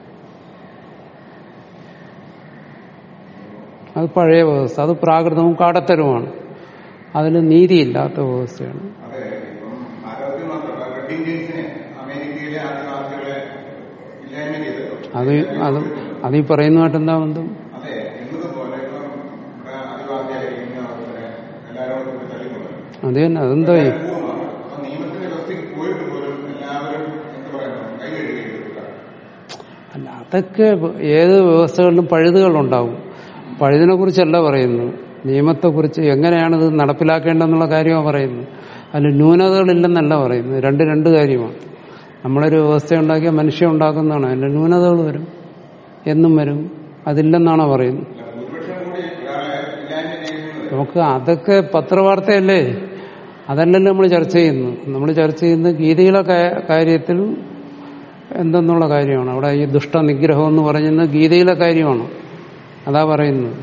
Speaker 1: അത് പഴയ വ്യവസ്ഥ അത് പ്രാകൃതവും കാടത്തരവുമാണ് അതിൽ നീതിയില്ലാത്ത വ്യവസ്ഥയാണ്
Speaker 2: അതെ ഇപ്പം ഭാരതത്തിൽ മാത്രമല്ല റെഡ് ഇന്ത്യൻസിനെ അമേരിക്കയിലെ ആദിവാസികളെ ഇല്ലായ്മ ചെയ്തല്ലോ
Speaker 1: അത് അത് അത് ഈ പറയുന്നതായിട്ട് എന്താ ബന്ധം
Speaker 2: അതെ എന്നതുപോലെ ഇപ്പം ഇവിടെ ആദിവാസിയായിരിക്കുന്ന അവസരെ എല്ലാവരും കൂടി തള്ളിക്കൊണ്ടു
Speaker 1: അത് തന്നെ അതെന്താ ഈ
Speaker 2: പൂർണ്ണമാണ് അപ്പൊ നിയമത്തിന്റെ വ്യവസ്ഥയ്ക്ക് പോയിട്ട് പോലും എല്ലാവരും എന്ത് പറയുന്നു കൈ കഴുകിയെടുക്കുക
Speaker 1: അല്ല അതൊക്കെ ഏത് വ്യവസ്ഥകളിലും പഴുതുകളുണ്ടാവും പഴുതിനെ കുറിച്ചല്ല പറയുന്നത് നിയമത്തെക്കുറിച്ച് എങ്ങനെയാണ് ഇത് നടപ്പിലാക്കേണ്ടതെന്നുള്ള കാര്യമാണ് പറയുന്നത് അതിൽ ന്യൂനതകളില്ലെന്നല്ല പറയുന്നത് രണ്ട് രണ്ട് കാര്യമാണ് നമ്മളൊരു വ്യവസ്ഥ ഉണ്ടാക്കിയാൽ മനുഷ്യ ഉണ്ടാക്കുന്നതാണ് അതിന്റെ ന്യൂനതകൾ വരും എന്നും വരും അതില്ലെന്നാണോ പറയുന്നത്
Speaker 2: അല്ല, ഭൂരിപക്ഷം കൂടി ഒരാളെ ഇല്ലായ്മ ചെയ്യുന്നത്
Speaker 1: നമുക്ക് അതൊക്കെ പത്രവാർത്തയല്ലേ അതല്ലല്ലോ നമ്മൾ ചർച്ച ചെയ്യുന്നു നമ്മൾ ചർച്ച ചെയ്യുന്നത് ഗീതയിലെ കാ- കാര്യത്തിൽ എന്തെന്നുള്ള കാര്യമാണ് അവിടെ ഈ ദുഷ്ടനിഗ്രഹം എന്ന് പറയുന്നത് ഗീതയിലെ കാര്യമാണ് അതാ പറയുന്നത്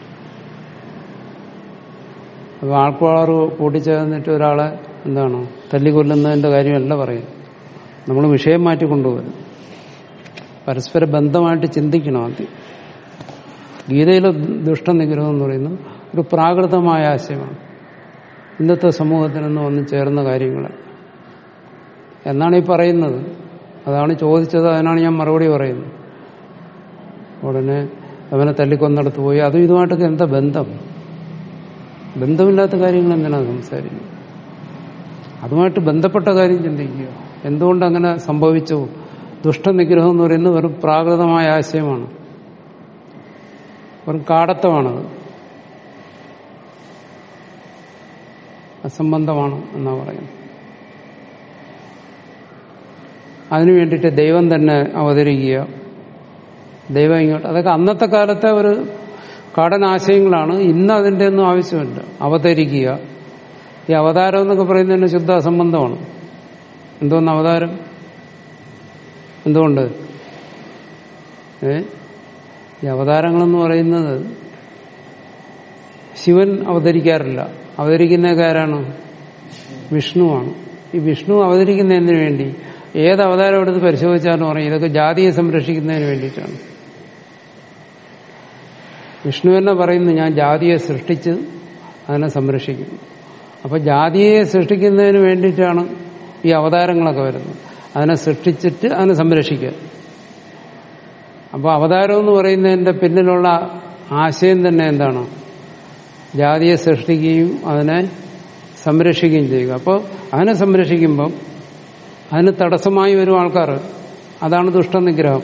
Speaker 1: അപ്പൊ ആൾക്കാർ കൂട്ടിച്ചേർന്നിട്ട് ഒരാളെ എന്താണ് തല്ലിക്കൊല്ലുന്നതിന്റെ കാര്യമല്ല പറയുന്നത് നമ്മൾ വിഷയം മാറ്റി കൊണ്ടുപോകും പരസ്പര ബന്ധമായിട്ട് ചിന്തിക്കണം ആദ്യം ഗീതയിലെ ദുഷ്ടനിഗ്രഹം എന്ന് പറയുന്നത് ഒരു പ്രാകൃതമായ ആശയമാണ് ഇന്നത്തെ സമൂഹത്തിൽ നിന്ന് വന്നു ചേർന്ന കാര്യങ്ങൾ എന്നാണ് ഈ പറയുന്നത് അതാണ് ചോദിച്ചത് അതിനാണ് ഞാൻ മറുപടി പറയുന്നത് ഉടനെ അവനെ തല്ലിക്കൊന്നിടത്ത് പോയി അതും ഇതുമായിട്ടൊക്കെ എന്താ ബന്ധം ബന്ധമില്ലാത്ത കാര്യങ്ങൾ എന്തിനാണ് സംസാരിക്കുന്നത് അതുമായിട്ട് ബന്ധപ്പെട്ട കാര്യം ചിന്തിക്കുക എന്തുകൊണ്ട് അങ്ങനെ സംഭവിച്ചു ദുഷ്ടനിഗ്രഹം എന്ന് പറയുന്നത് വെറും പ്രാകൃതമായ ആശയമാണ് വെറും കാടത്തമാണത് അസംബന്ധമാണ് എന്നാ പറയുന്നത് അതിനു വേണ്ടിയിട്ട് ദൈവം തന്നെ അവതരിക്കുക ദൈവം ഇങ്ങോട്ട് അതൊക്കെ അന്നത്തെ കാലത്തെ ഒരു കാടൻ ആശയങ്ങളാണ് ഇന്ന് അതിൻ്റെ ഒന്നും ആവശ്യമില്ല അവതരിക്കുക ഈ അവതാരം എന്നൊക്കെ പറയുന്നതിന് ശുദ്ധ അസംബന്ധമാണ് എന്തോന്ന് അവതാരം എന്തുകൊണ്ട് ഏ ഈ അവതാരങ്ങളെന്ന് പറയുന്നത് ശിവൻ അവതരിക്കാറില്ല അവതരിക്കുന്നതൊക്കെ ആരാണ് വിഷ്ണുവാണ് ഈ വിഷ്ണു അവതരിക്കുന്നതിന് വേണ്ടി ഏത് അവതാരം എടുത്ത് പരിശോധിച്ചാലും പറയും ഇതൊക്കെ ജാതിയെ സംരക്ഷിക്കുന്നതിന് വേണ്ടിയിട്ടാണ് വിഷ്ണു തന്നെ പറയുന്നു ഞാൻ ജാതിയെ സൃഷ്ടിച്ച് അതിനെ സംരക്ഷിക്കുന്നു അപ്പൊ ജാതിയെ സൃഷ്ടിക്കുന്നതിന് വേണ്ടിയിട്ടാണ് ഈ അവതാരങ്ങളൊക്കെ വരുന്നത് അതിനെ സൃഷ്ടിച്ചിട്ട് അതിനെ സംരക്ഷിക്കുക അപ്പൊ അവതാരം എന്ന് പറയുന്നതിന്റെ പിന്നിലുള്ള ആശയം തന്നെ എന്താണ് ജാതിയെ സൃഷ്ടിക്കുകയും അതിനെ സംരക്ഷിക്കുകയും ചെയ്യുക അപ്പോൾ അതിനെ സംരക്ഷിക്കുമ്പം അതിന് തടസ്സമായി വരും ആൾക്കാർ അതാണ് ദുഷ്ടനിഗ്രഹം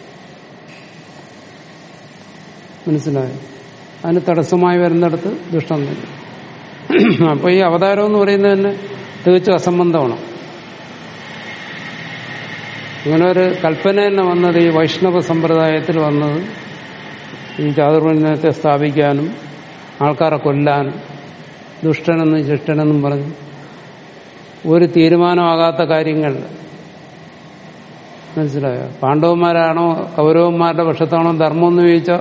Speaker 1: മനസ്സിലായോ അതിന് തടസ്സമായി വരുന്നിടത്ത് ദുഷ്ടനിഗ്രഹം അപ്പോൾ ഈ അവതാരം എന്ന് പറയുന്നത് തന്നെ തികച്ചും അസംബന്ധമാണ് ഇങ്ങനെ ഒരു കൽപ്പന തന്നെ വന്നത് ഈ വൈഷ്ണവ സമ്പ്രദായത്തിൽ വന്നത് ഈ ചാതുർവർണ്ണയത്തെ സ്ഥാപിക്കാനും ആൾക്കാരെ കൊല്ലാനും ദുഷ്ടനെന്നും ശിഷ്ടനെന്നും പറഞ്ഞ് ഒരു തീരുമാനമാകാത്ത കാര്യങ്ങൾ മനസ്സിലായോ പാണ്ഡവന്മാരാണോ കൗരവന്മാരുടെ പക്ഷത്താണോ ധർമ്മം എന്ന് ചോദിച്ചാൽ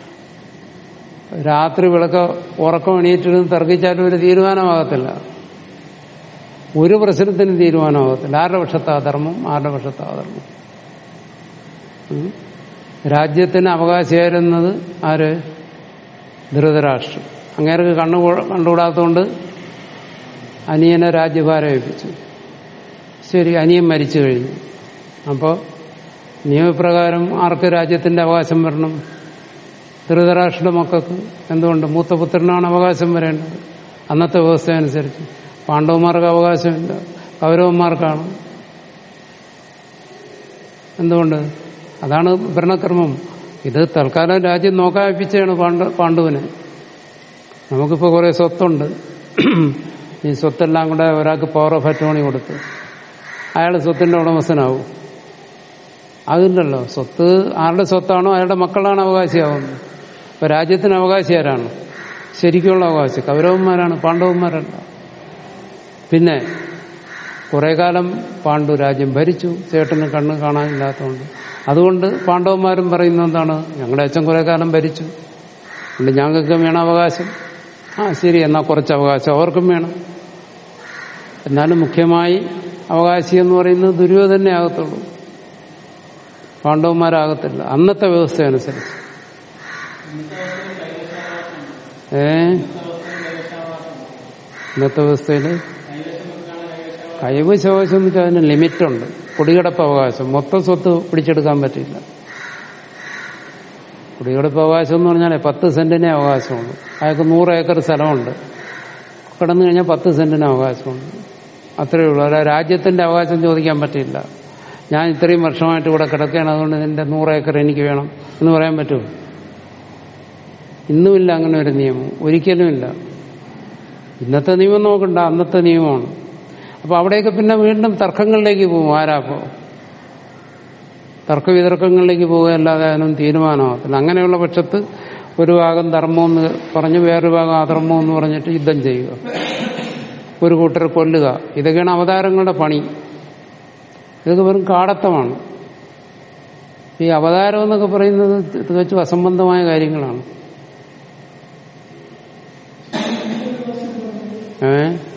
Speaker 1: രാത്രി വിളക്ക് ഉറക്കം എണീറ്റിരുന്ന് തർക്കിച്ചാലും ഒരു തീരുമാനമാകത്തില്ല ഒരു പ്രശ്നത്തിനും തീരുമാനമാകത്തില്ല ആരുടെ പക്ഷത്താ ധർമ്മം ആരുടെ പക്ഷത്താ ധർമ്മം ഉം. രാജ്യത്തിന് അവകാശമായിരുന്നത് ആര് ധൃതരാഷ്ട്രം അങ്ങേർക്ക് കണ്ണു കണ്ടുകൂടാത്തതുകൊണ്ട് അനിയനെ രാജ്യഭാരം ഏൽപ്പിച്ചു ശരി അനിയൻ മരിച്ചു കഴിഞ്ഞു അപ്പോൾ നിയമപ്രകാരം ആർക്ക് രാജ്യത്തിന്റെ അവകാശം വരണം ധൃതരാഷ്ട്ര മക്കൾക്ക് എന്തുകൊണ്ട് മൂത്തപുത്രനാണ് അവകാശം വരേണ്ടത് അന്നത്തെ വ്യവസ്ഥ അനുസരിച്ച് പാണ്ഡവന്മാർക്ക് അവകാശമില്ല കൗരവന്മാർക്കാണ് എന്തുകൊണ്ട് അതാണ് ഭരണക്രമം ഇത് തൽക്കാലം രാജ്യം നോക്കാപ്പിച്ചാണ് പാണ്ഡ പാണ്ഡുവിനെ നമുക്കിപ്പോൾ കുറെ സ്വത്തുണ്ട് ഈ സ്വത്തെല്ലാം കൂടെ ഒരാൾക്ക് പവർ ഓഫ് അറ്റോണി കൊടുത്ത് അയാൾ സ്വത്തിന്റെ ഉടമസ്ഥനാവും അതില്ലല്ലോ സ്വത്ത് ആരുടെ സ്വത്താണോ അയാളുടെ മക്കളാണ് അവകാശിയാവുന്നത് ഇപ്പൊ രാജ്യത്തിന് അവകാശി ആരാണ് ശരിക്കുള്ള അവകാശി കൗരവന്മാരാണ് പാണ്ഡവന്മാരല്ല പിന്നെ കുറെ കാലം പാണ്ഡു രാജ്യം ഭരിച്ചു ചേട്ടന് കണ്ണ് കാണാനില്ലാത്തതുകൊണ്ട് അതുകൊണ്ട് പാണ്ഡവന്മാരും പറയുന്നത് എന്താണ് ഞങ്ങളുടെ അച്ഛൻ കുറെ കാലം ഭരിച്ചു അതുകൊണ്ട് ഞങ്ങൾക്ക് വേണം അവകാശം ആ ശരി എന്നാൽ കുറച്ച് അവകാശം അവർക്കും വേണം എന്നാലും മുഖ്യമായി അവകാശി എന്ന് പറയുന്നത് ദുര്യോധനെ ആകത്തുള്ളൂ പാണ്ഡവന്മാരാകത്തില്ല അന്നത്തെ വ്യവസ്ഥ അനുസരിച്ച് ഏ ഇന്നത്തെ വ്യവസ്ഥയില് കൈവശാവകാശം എന്ന് വെച്ചാൽ അതിന് ലിമിറ്റുണ്ട് കുടികിടപ്പ് അവകാശം മൊത്തം സ്വത്ത് പിടിച്ചെടുക്കാൻ പറ്റില്ല കുടികിടപ്പ് അവകാശം എന്ന് പറഞ്ഞാൽ പത്ത് സെന്റിനെ അവകാശമുള്ളൂ അയാൾക്ക് നൂറ് ഏക്കർ സ്ഥലമുണ്ട് കിടന്നു കഴിഞ്ഞാൽ പത്ത് സെന്റിന് അവകാശമുണ്ട് അത്രയേ ഉള്ളൂ അല്ല രാജ്യത്തിന്റെ അവകാശം ചോദിക്കാൻ പറ്റില്ല ഞാൻ ഇത്രയും വർഷമായിട്ട് ഇവിടെ കിടക്കുകയാണ് അതുകൊണ്ട് ഇതിന്റെ നൂറ് ഏക്കർ എനിക്ക് വേണം എന്ന് പറയാൻ പറ്റുമോ ഇന്നുമില്ല അങ്ങനെ ഒരു നിയമം ഒരിക്കലുമില്ല ഇന്നത്തെ നിയമം നോക്കണ്ട അന്നത്തെ നിയമമാണ് അപ്പൊ അവിടെയൊക്കെ പിന്നെ വീണ്ടും തർക്കങ്ങളിലേക്ക് പോകും ആരാപ്പോ തർക്കവിതർക്കങ്ങളിലേക്ക് പോവുകയല്ലാതെ അതിനും തീരുമാനമാകത്തില്ല അങ്ങനെയുള്ള പക്ഷത്ത് ഒരു ഭാഗം ധർമ്മമെന്ന് പറഞ്ഞ് വേറൊരു ഭാഗം അധർമ്മമെന്ന് പറഞ്ഞിട്ട് യുദ്ധം ചെയ്യുക ഒരു കൂട്ടരെ കൊല്ലുക ഇതൊക്കെയാണ് അവതാരങ്ങളുടെ പണി ഇതൊക്കെ വെറും കാടത്തമാണ് ഈ അവതാരം എന്നൊക്കെ പറയുന്നത് തികച്ചും അസംബന്ധമായ കാര്യങ്ങളാണ് ഏ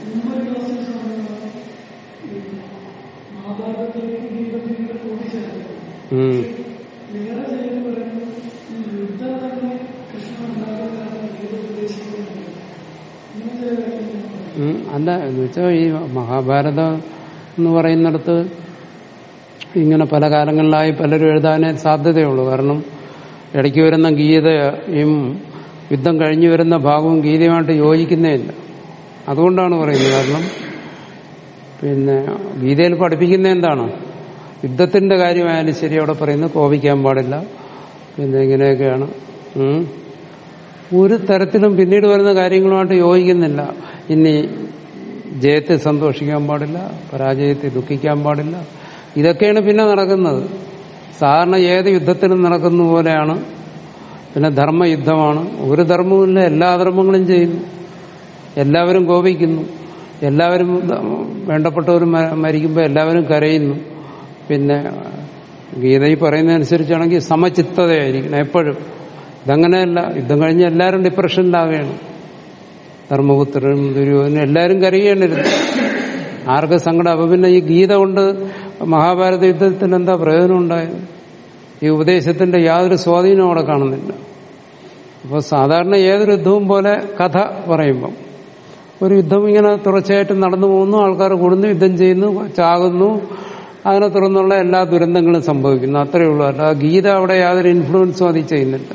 Speaker 3: മഹാഭാരതത്തിലേക്ക് ദീപത്തിന്റെ കൂട്ടിച്ചേർത്ത്
Speaker 1: ഉം.
Speaker 3: വേറെ ചിലർ പറയുന്നത് ഈ യുദ്ധം തന്നെ കൃഷ്ണൻ ഉണ്ടാകുന്നതാണ് ഗീത ഉപദേശിക്കുന്നത് ഇങ്ങനെ ചില കാര്യങ്ങളുണ്ട്
Speaker 1: ഉം. അല്ല എന്ന് വെച്ചാൽ ഈ മഹാഭാരതം എന്ന് പറയുന്നിടത്ത് ഇങ്ങനെ പല കാലങ്ങളിലായി പലരും എഴുതാനേ സാധ്യതയുള്ളൂ കാരണം ഇടയ്ക്ക് വരുന്ന ഗീതയും യുദ്ധം കഴിഞ്ഞു വരുന്ന ഭാഗവും ഗീതയുമായിട്ട് യോജിക്കുന്നേ ഇല്ല അതുകൊണ്ടാണ് പറയുന്നത് കാരണം പിന്നെ ഗീതയിൽ പഠിപ്പിക്കുന്ന എന്താണ് യുദ്ധത്തിന്റെ കാര്യമായാലും ശരി അവിടെ പറയുന്നത് കോപിക്കാൻ പാടില്ല പിന്നെ ഇങ്ങനെയൊക്കെയാണ് ഉം. ഒരു തരത്തിലും പിന്നീട് വരുന്ന കാര്യങ്ങളുമായിട്ട് യോജിക്കുന്നില്ല ഇനി ജയത്തെ സന്തോഷിക്കാൻ പാടില്ല പരാജയത്തെ ദുഃഖിക്കാൻ പാടില്ല ഇതൊക്കെയാണ് പിന്നെ നടക്കുന്നത് സാധാരണ ഏത് യുദ്ധത്തിനും നടക്കുന്ന പോലെയാണ് പിന്നെ ധർമ്മയുദ്ധമാണ് ഒരു ധർമ്മവുമില്ല എല്ലാ ധർമ്മങ്ങളും ചെയ്യുന്നു എല്ലാവരും കോപിക്കുന്നു എല്ലാവരും വേണ്ടപ്പെട്ടവർ മരിക്കുമ്പോൾ എല്ലാവരും കരയുന്നു പിന്നെ ഗീതയിൽ പറയുന്നതനുസരിച്ചാണെങ്കിൽ സമചിത്തതയായിരിക്കണം എപ്പോഴും ഇതങ്ങനെയല്ല യുദ്ധം കഴിഞ്ഞ് എല്ലാവരും ഡിപ്രഷനിലാവുകയാണ് ധർമ്മപുത്രനും ദുര്യോധനും എല്ലാവരും കരയുകയാണിരുന്നു ആർക്ക് സങ്കടം അപ്പൊ പിന്നെ ഈ ഗീത കൊണ്ട് മഹാഭാരത യുദ്ധത്തിൽ എന്താ പ്രയോജനം ഉണ്ടായത് ഈ ഉപദേശത്തിന്റെ യാതൊരു സ്വാധീനവും അവിടെ കാണുന്നില്ല അപ്പോൾ സാധാരണ ഏതൊരു യുദ്ധവും പോലെ കഥ പറയുമ്പം ഒരു യുദ്ധം ഇങ്ങനെ തുടർച്ചയായിട്ട് നടന്നു പോകുന്നു ആൾക്കാർ കൂടുന്നു യുദ്ധം ചെയ്യുന്നു ചാകുന്നു അതിനെ തുടർന്നുള്ള എല്ലാ ദുരന്തങ്ങളും സംഭവിക്കുന്നു അത്രയേ ഉള്ളൂ അല്ല ഗീത അവിടെ യാതൊരു ഇൻഫ്ലുവൻസും അത് ചെയ്യുന്നില്ല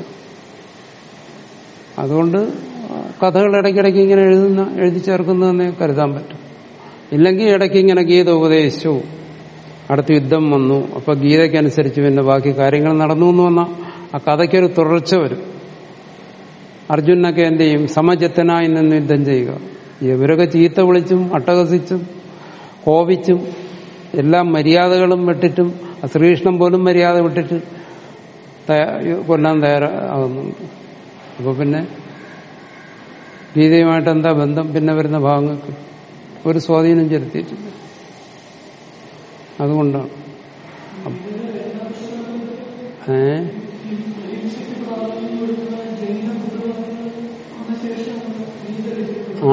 Speaker 1: അതുകൊണ്ട് കഥകൾ ഇടയ്ക്കിടയ്ക്ക് ഇങ്ങനെ എഴുതുന്ന എഴുതി ചേർക്കുന്നതെന്നേ കരുതാൻ പറ്റും ഇല്ലെങ്കിൽ ഇടയ്ക്ക് ഇങ്ങനെ ഗീത ഉപദേശിച്ചു അടുത്ത യുദ്ധം വന്നു അപ്പൊ ഗീതയ്ക്കനുസരിച്ച് പിന്നെ ബാക്കി കാര്യങ്ങൾ നടന്നു എന്ന് വന്നാൽ ആ കഥയ്ക്കൊരു തുടർച്ച വരും അർജുനൊക്കെ എന്ത് ചെയ്യും സമചിത്തനായി നിന്ന് യുദ്ധം ചെയ്യുക ഇവരൊക്കെ ചീത്ത വിളിച്ചും അട്ടഹസിച്ചും കോപിച്ചും എല്ലാ മര്യാദകളും വിട്ടിട്ടും ആ ശ്രീകൃഷ്ണൻ പോലും മര്യാദ വിട്ടിട്ട് തയ്യാ- കൊല്ലാൻ തയ്യാറാകുന്നുണ്ട് അപ്പൊ പിന്നെ ഗീതയുമായിട്ട് എന്താ ബന്ധം പിന്നെ വരുന്ന ഭാഗങ്ങൾക്ക് ഒരു സ്വാധീനം ചെലുത്തിയിട്ടില്ല അതുകൊണ്ടാണ് ഏ ആ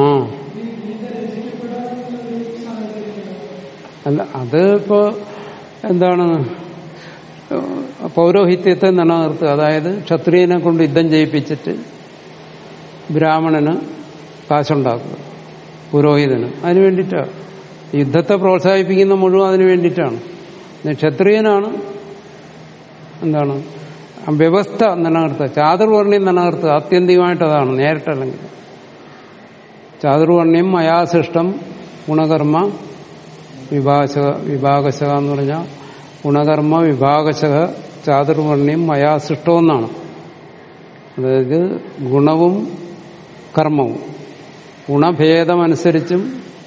Speaker 1: അല്ല അത് ഇപ്പോ എന്താണ് പൗരോഹിത്യത്തെ നിലനിർത്തുക അതായത് ക്ഷത്രിയനെ കൊണ്ട് യുദ്ധം ചെയ്യിപ്പിച്ചിട്ട് ബ്രാഹ്മണന് കാശുണ്ടാക്കുക പുരോഹിതന് അതിനു വേണ്ടിയിട്ടാണ് യുദ്ധത്തെ പ്രോത്സാഹിപ്പിക്കുന്ന മുഴുവൻ അതിനു വേണ്ടിയിട്ടാണ് ഇത് ക്ഷത്രിയനാണ് എന്താണ് ആ വ്യവസ്ഥ നിലനിർത്തുക ചാതുർവർണ്ണ്യം നിലനിർത്തുക ആത്യന്തികമായിട്ട് അതാണ് നേരിട്ടല്ലെങ്കിൽ ചാതുർവർണ്ണ്യം മയാസൃഷ്ടം ഗുണകർമ്മ വിഭാഗശക വിഭാഗശക എന്ന് പറഞ്ഞാൽ ഗുണകർമ്മ വിഭാഗശക ചാതുർവർണ്ണ്യം മയാസൃഷ്ടമെന്നാണ് അതായത് ഗുണവും കർമ്മവും ഗുണഭേദമനുസരിച്ചും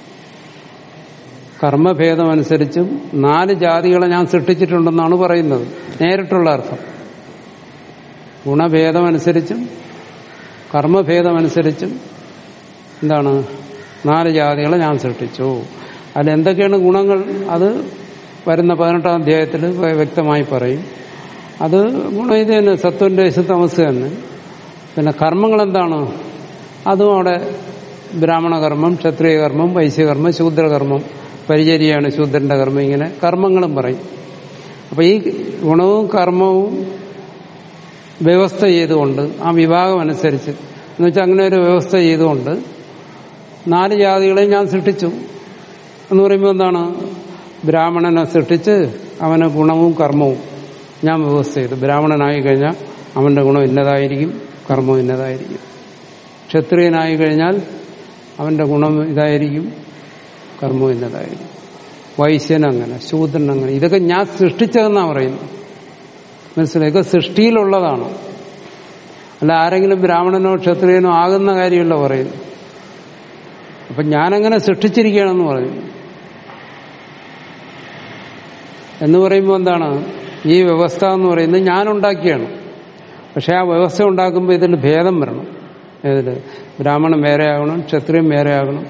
Speaker 1: കർമ്മഭേദമനുസരിച്ചും നാല് ജാതികളെ ഞാൻ സൃഷ്ടിച്ചിട്ടുണ്ടെന്നാണ് പറയുന്നത് നേരിട്ടുള്ള അർത്ഥം ഗുണഭേദമനുസരിച്ചും കർമ്മഭേദമനുസരിച്ചും എന്താണ് നാല് ജാതികളെ ഞാൻ സൃഷ്ടിച്ചു അതിൽ എന്തൊക്കെയാണ് ഗുണങ്ങൾ അത് വരുന്ന പതിനെട്ടാം അധ്യായത്തിൽ വ്യക്തമായി പറയും അത് ഗുണം ഇത് തന്നെ സത്വന്റെ തമസ് തന്നെ പിന്നെ കർമ്മങ്ങൾ എന്താണ് അതും അവിടെ ബ്രാഹ്മണ കർമ്മം ക്ഷത്രിയ കർമ്മം വൈശ്യകർമ്മം ശൂദ്രകർമ്മം പരിചര്യാണ് ശൂദ്രന്റെ കർമ്മം ഇങ്ങനെ കർമ്മങ്ങളും പറയും അപ്പൊ ഈ ഗുണവും കർമ്മവും വ്യവസ്ഥ ചെയ്തുകൊണ്ട് ആ വിഭാഗം അനുസരിച്ച് എന്ന് വെച്ചാൽ അങ്ങനെ ഒരു വ്യവസ്ഥ ചെയ്തുകൊണ്ട് നാല് ജാതികളെ ഞാൻ സൃഷ്ടിച്ചു എന്ന് പറയുമ്പോൾ എന്താണ് ബ്രാഹ്മണനെ സൃഷ്ടിച്ച് അവന് ഗുണവും കർമ്മവും ഞാൻ വ്യവസ്ഥ ചെയ്തു ബ്രാഹ്മണനായി കഴിഞ്ഞാൽ അവന്റെ ഗുണം ഇന്നതായിരിക്കും കർമ്മം ഇന്നതായിരിക്കും ക്ഷത്രിയനായി കഴിഞ്ഞാൽ അവന്റെ ഗുണം ഇതായിരിക്കും കർമ്മം ഇന്നതായിരിക്കും വൈശ്യൻ അങ്ങനെ ശൂദ്രൻ അങ്ങനെ ഇതൊക്കെ ഞാൻ സൃഷ്ടിച്ചതെന്നാണ് പറയുന്നത് മനസ്സിലായി ഇതൊക്കെ സൃഷ്ടിയിലുള്ളതാണ് അല്ല ആരെങ്കിലും ബ്രാഹ്മണനോ ക്ഷത്രിയനോ ആകുന്ന കാര്യമല്ല പറയുന്നു അപ്പൊ ഞാനങ്ങനെ സൃഷ്ടിച്ചിരിക്കുകയാണെന്ന് പറഞ്ഞു എന്ന് പറയുമ്പോൾ എന്താണ് ഈ വ്യവസ്ഥ എന്ന് പറയുന്നത് ഞാൻ ഉണ്ടാക്കിയാണ് പക്ഷെ ആ വ്യവസ്ഥ ഉണ്ടാക്കുമ്പോൾ ഇതിൽ ഭേദം വരണം ഏതിൽ ബ്രാഹ്മണൻ വേറെ ആകണം ക്ഷത്രിയൻ വേറെ ആകണം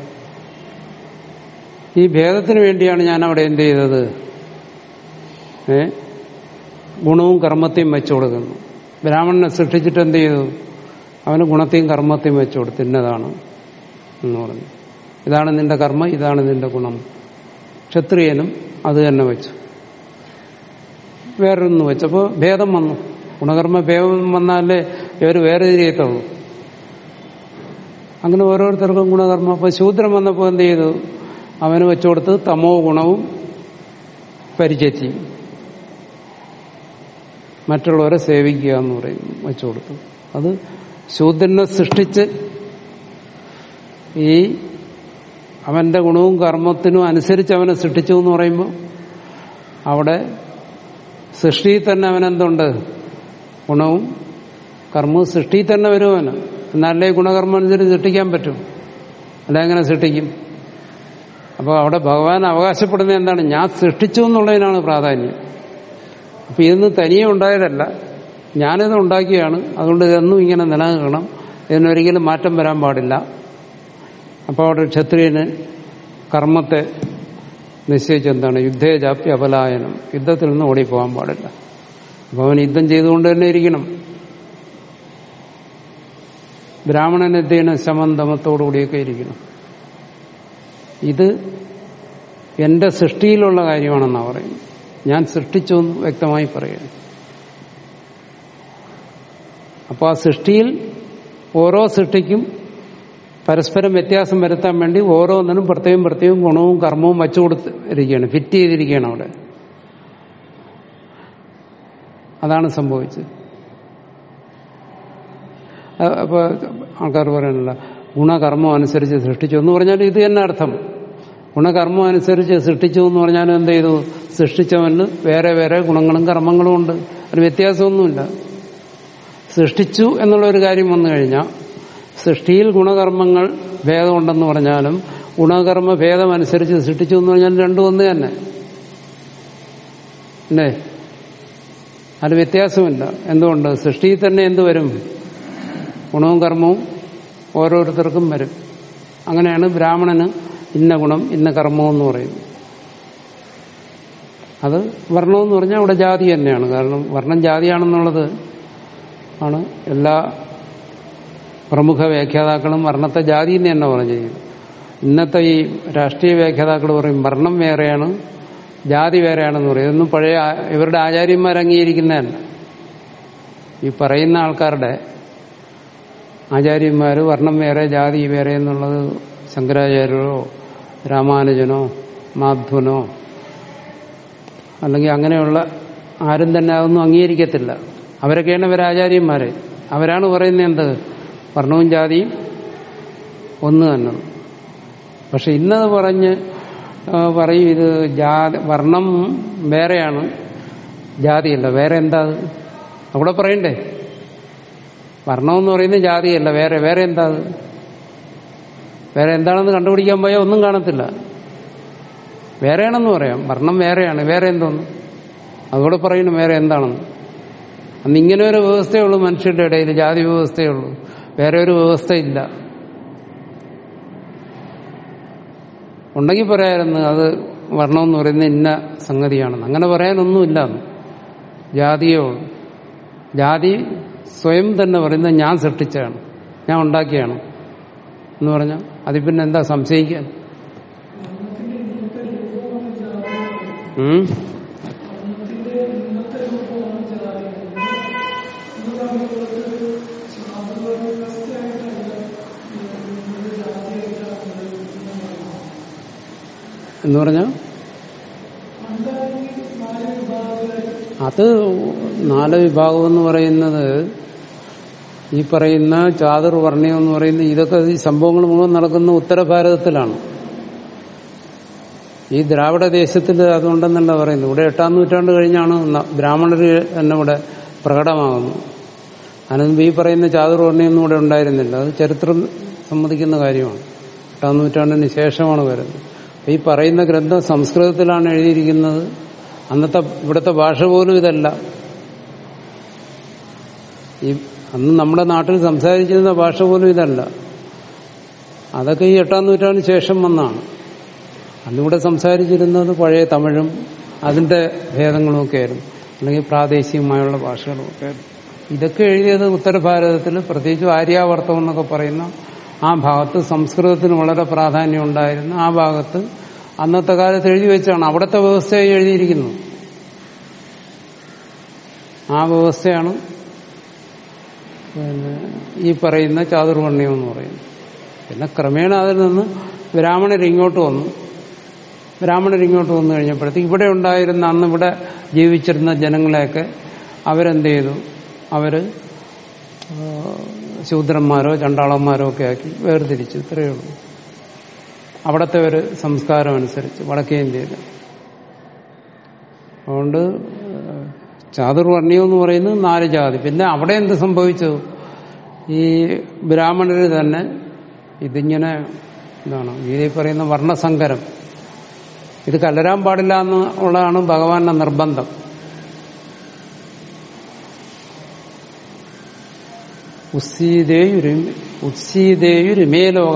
Speaker 1: ഈ ഭേദത്തിന് വേണ്ടിയാണ് ഞാൻ അവിടെ എന്ത് ചെയ്തത് ഏ ഗുണവും കർമ്മത്തെയും വെച്ചു കൊടുക്കുന്നു ബ്രാഹ്മണനെ സൃഷ്ടിച്ചിട്ട് എന്ത് ചെയ്തു അവന് ഗുണത്തെയും കർമ്മത്തെയും വെച്ചു കൊടുത്തു ഇന്നതാണ് എന്ന് പറഞ്ഞു ഇതാണ് നിന്റെ കർമ്മം ഇതാണ് നിന്റെ ഗുണം ക്ഷത്രിയനും അത് തന്നെ വെച്ചു വേറൊന്ന് വെച്ചപ്പോൾ ഭേദം വന്നു ഗുണകർമ്മ ഭേദം വന്നാലേ ഇവർ വേറെ തിരിയത്തുള്ളൂ അങ്ങനെ ഓരോരുത്തർക്കും ഗുണകർമ്മം അപ്പൊ ശൂദ്രൻ വന്നപ്പോൾ എന്ത് ചെയ്തു അവന് വെച്ചുകൊടുത്ത് തമോ ഗുണവും പരിചയത്തി മറ്റുള്ളവരെ സേവിക്കുക എന്ന് പറയും വെച്ചുകൊടുത്തു അത് ശൂദ്രനെ സൃഷ്ടിച്ച് ഈ അവന്റെ ഗുണവും കർമ്മത്തിനും അനുസരിച്ച് അവനെ സൃഷ്ടിച്ചു എന്ന് പറയുമ്പോൾ അവിടെ സൃഷ്ടിയിൽ തന്നെ അവനെന്തുണ്ട് ഗുണവും കർമ്മവും സൃഷ്ടിയിൽ തന്നെ വരും അവന് എന്നാലേ ഗുണകർമ്മം അനുസരിച്ച് സൃഷ്ടിക്കാൻ പറ്റും അല്ല എങ്ങനെ സൃഷ്ടിക്കും അപ്പോൾ അവിടെ ഭഗവാൻ അവകാശപ്പെടുന്നത് എന്താണ് ഞാൻ സൃഷ്ടിച്ചു എന്നുള്ളതിനാണ് പ്രാധാന്യം അപ്പൊ ഇതൊന്നും തനിയെ ഉണ്ടായതല്ല ഞാനിത് ഉണ്ടാക്കിയാണ് അതുകൊണ്ട് ഇതൊന്നും ഇങ്ങനെ നിലനിൽക്കണം ഇതിനൊരിക്കലും മാറ്റം വരാൻ പാടില്ല അപ്പോൾ അവിടെ ക്ഷത്രിയന് കർമ്മത്തെ നിശ്ചയിച്ചെന്താണ് യുദ്ധേ ജാപ്യ അപലായനം യുദ്ധത്തിൽ നിന്ന് ഓടിപ്പോകാൻ പാടില്ല അപ്പോൾ അവൻ യുദ്ധം ചെയ്തുകൊണ്ട് തന്നെ ഇരിക്കണം ബ്രാഹ്മണൻ എന്ത് ചെയ്യണം ശമന്തമത്തോടുകൂടിയൊക്കെ ഇരിക്കണം ഇത് എന്റെ സൃഷ്ടിയിലുള്ള കാര്യമാണെന്നാണ് പറയുന്നത് ഞാൻ സൃഷ്ടിച്ചു എന്ന് വ്യക്തമായി പറയുന്നു അപ്പോൾ ആ സൃഷ്ടിയിൽ ഓരോ സൃഷ്ടിക്കും പരസ്പരം വ്യത്യാസം വരുത്താൻ വേണ്ടി ഓരോന്നിനും പ്രത്യേകം പ്രത്യേകം ഗുണവും കർമ്മവും വച്ചു കൊടുത്തിരിക്കുകയാണ് ഫിറ്റ് ചെയ്തിരിക്കുകയാണ് അവിടെ അതാണ് സംഭവിച്ചത് അപ്പോൾ ആൾക്കാർ പറയാനുള്ള ഗുണകർമ്മം അനുസരിച്ച് സൃഷ്ടിച്ചു എന്ന് പറഞ്ഞാൽ ഇത് തന്നെ അർത്ഥം ഗുണകർമ്മം അനുസരിച്ച് സൃഷ്ടിച്ചു എന്ന് പറഞ്ഞാൽ എന്ത് ചെയ്തു സൃഷ്ടിച്ചവന് വേറെ വേറെ ഗുണങ്ങളും കർമ്മങ്ങളും ഉണ്ട് അതിന് വ്യത്യാസമൊന്നുമില്ല സൃഷ്ടിച്ചു എന്നുള്ള ഒരു കാര്യം വന്നു കഴിഞ്ഞാൽ സൃഷ്ടിയിൽ ഗുണകർമ്മങ്ങൾ ഭേദമുണ്ടെന്ന് പറഞ്ഞാലും ഗുണകർമ്മ ഭേദം അനുസരിച്ച് സൃഷ്ടിച്ചു എന്ന് പറഞ്ഞാൽ രണ്ടും ഒന്ന് തന്നെ അല്ലേ അത് വ്യത്യാസമില്ല എന്തുകൊണ്ട് സൃഷ്ടിയിൽ തന്നെ എന്ത് വരും ഗുണവും കർമ്മവും ഓരോരുത്തർക്കും വരും അങ്ങനെയാണ് ബ്രാഹ്മണന് ഇന്ന ഗുണം ഇന്ന കർമ്മം എന്ന് പറയുന്നത് അത് വർണ്ണമെന്ന് പറഞ്ഞാൽ അവിടെ ജാതി തന്നെയാണ് കാരണം വർണ്ണം ജാതിയാണെന്നുള്ളത് ആണ് എല്ലാ പ്രമുഖ വ്യാഖ്യാതാക്കളും വർണ്ണത്തെ ജാതി എന്ന് തന്നെ പറഞ്ഞിരിക്കുന്നത് ഇന്നത്തെ ഈ രാഷ്ട്രീയ വ്യാഖ്യാതാക്കൾ പറയും വർണ്ണം വേറെയാണ് ജാതി വേറെയാണെന്ന് പറയും ഇതൊന്നും പഴയ ആ- ഇവരുടെ ആചാര്യന്മാർ അംഗീകരിക്കുന്നതല്ല ഈ പറയുന്ന ആൾക്കാരുടെ ആചാര്യന്മാർ വർണ്ണം വേറെ ജാതി വേറെ എന്നുള്ളത് ശങ്കരാചാര്യരോ രാമാനുജനോ മാധ്വനോ അല്ലെങ്കിൽ അങ്ങനെയുള്ള ആരും തന്നെ അതൊന്നും അംഗീകരിക്കത്തില്ല അവരൊക്കെയാണ് ഇവരാചാര്യന്മാര് അവരാണ് പറയുന്നത് എന്ത് വർണ്ണവും ജാതിയും ഒന്ന് തന്നെ പക്ഷെ ഇന്നത് പറഞ്ഞ് ആ, പറയും ഇത് ജാതി വർണ്ണം വേറെയാണ് ജാതിയല്ല വേറെ എന്താ അത് അവിടെ പറയണ്ടേ വർണ്ണം എന്ന് പറയുന്നത് ജാതിയല്ല വേറെ വേറെ എന്താ അത് വേറെ എന്താണെന്ന് കണ്ടുപിടിക്കാൻ പോയാൽ ഒന്നും കാണത്തില്ല വേറെയാണെന്ന് പറയാം വർണ്ണം വേറെയാണ് വേറെ എന്തോന്ന് അതുകൂടെ പറയുന്നു വേറെ എന്താണെന്ന് അന്ന് ഇങ്ങനെ ഒരു വ്യവസ്ഥയേ ഉള്ളൂ മനുഷ്യരുടെ ഇടയിൽ ജാതി വ്യവസ്ഥയേ ഉള്ളൂ വേറെ ഒരു വ്യവസ്ഥയില്ല ഉണ്ടെങ്കിൽ പറയാമായിരുന്നു അത് വർണ്ണം എന്ന് പറയുന്നത് ഇന്ന സംഗതിയാണെന്ന് അങ്ങനെ പറയാനൊന്നുമില്ല അന്ന്. ജാതിയേ ഉള്ളൂ ജാതി സ്വയം തന്നെ പറയുന്നത് ഞാൻ സൃഷ്ടിച്ചതാണ് ഞാൻ ഉണ്ടാക്കിയാണ് എന്ന് പറഞ്ഞാൽ അതിൽ പിന്നെ എന്താ സംശയിക്കാൻ ഉം? എന്ന് പറഞ്ഞാൽ അത് നാല് വിഭാഗം എന്ന് പറയുന്നത് ഈ പറയുന്ന ചാതുർവർണ്ണയം എന്ന് പറയുന്ന ഇതൊക്കെ ഈ സംഭവങ്ങൾ മുഴുവൻ നടക്കുന്ന ഉത്തരഭാരതത്തിലാണ് ഈ ദ്രാവിഡ ദേശത്തിൽ അതുണ്ടെന്നല്ല പറയുന്നത് ഇവിടെ എട്ടാം നൂറ്റാണ്ട് കഴിഞ്ഞാണ് ന- ബ്രാഹ്മണർ തന്നെ ഇവിടെ പ്രകടമാകുന്നത് അതിനുമുമ്പ് ഈ പറയുന്ന ചാതുർവർണ്ണയൊന്നും ഇവിടെ ഉണ്ടായിരുന്നില്ല അത് ചരിത്രം സമ്മതിക്കുന്ന കാര്യമാണ് എട്ടാം നൂറ്റാണ്ടിന് ശേഷമാണ് വരുന്നത് അപ്പൊ ഈ പറയുന്ന ഗ്രന്ഥം സംസ്കൃതത്തിലാണ് എഴുതിയിരിക്കുന്നത് അന്നത്തെ ഇവിടുത്തെ ഭാഷ പോലും ഇതല്ല ഈ അന്ന് നമ്മുടെ നാട്ടിൽ സംസാരിച്ചിരുന്ന ഭാഷ പോലും ഇതല്ല അതൊക്കെ ഈ എട്ടാം നൂറ്റാണ്ടിന് ശേഷം വന്നാണ് അന്നിവിടെ സംസാരിച്ചിരുന്നത് പഴയ തമിഴും അതിന്റെ ഭേദങ്ങളുമൊക്കെ ആയിരുന്നു അല്ലെങ്കിൽ പ്രാദേശികമായുള്ള ഭാഷകളുമൊക്കെ ആയിരുന്നു ഇതൊക്കെ എഴുതിയത് ഉത്തരഭാരതത്തിൽ പ്രത്യേകിച്ച് ആര്യാവർത്തം എന്നൊക്കെ പറയുന്ന ആ ഭാഗത്ത് സംസ്കൃതത്തിന് വളരെ പ്രാധാന്യം ഉണ്ടായിരുന്നു ആ ഭാഗത്ത് അന്നത്തെ കാലത്ത് എഴുതി വെച്ചാണ് അവിടുത്തെ വ്യവസ്ഥയായി എഴുതിയിരിക്കുന്നത് ആ വ്യവസ്ഥയാണ് പിന്നെ ഈ പറയുന്ന ചാതുർവർണ്ണയം എന്ന് പറയുന്നത് പിന്നെ ക്രമേണ അതിൽ നിന്ന് ബ്രാഹ്മണർ ഇങ്ങോട്ട് വന്നു ബ്രാഹ്മണർ ഇങ്ങോട്ട് വന്നു കഴിഞ്ഞപ്പോഴത്തേക്ക് ഇവിടെ ഉണ്ടായിരുന്ന അന്ന് ഇവിടെ ജീവിച്ചിരുന്ന ജനങ്ങളെയൊക്കെ അവരെന്ത് ചെയ്തു അവര് ആ, ശൂദ്രന്മാരോ ചണ്ടാളന്മാരോ ഒക്കെ ആക്കി വേർതിരിച്ചു ഇത്രയേ ഉള്ളൂ അവിടുത്തെ ഒരു സംസ്കാരം അനുസരിച്ച് വടക്കേ ഇന്ത്യയിൽ അതുകൊണ്ട് ചാതുർവർണ്ണയം എന്ന് പറയുന്നത് നാല് ജാതി പിന്നെ അവിടെ എന്ത് സംഭവിച്ചു ഈ ബ്രാഹ്മണര് തന്നെ ഇതിങ്ങനെ എന്താണ് ഗീതയിൽ പറയുന്ന വർണ്ണസങ്കരം ഇത് കലരാൻ പാടില്ല എന്നുള്ളതാണ് ഭഗവാന്റെ നിർബന്ധം ഉത്സീതേയുരു ഉത്സീതേയുരുമേ ലോക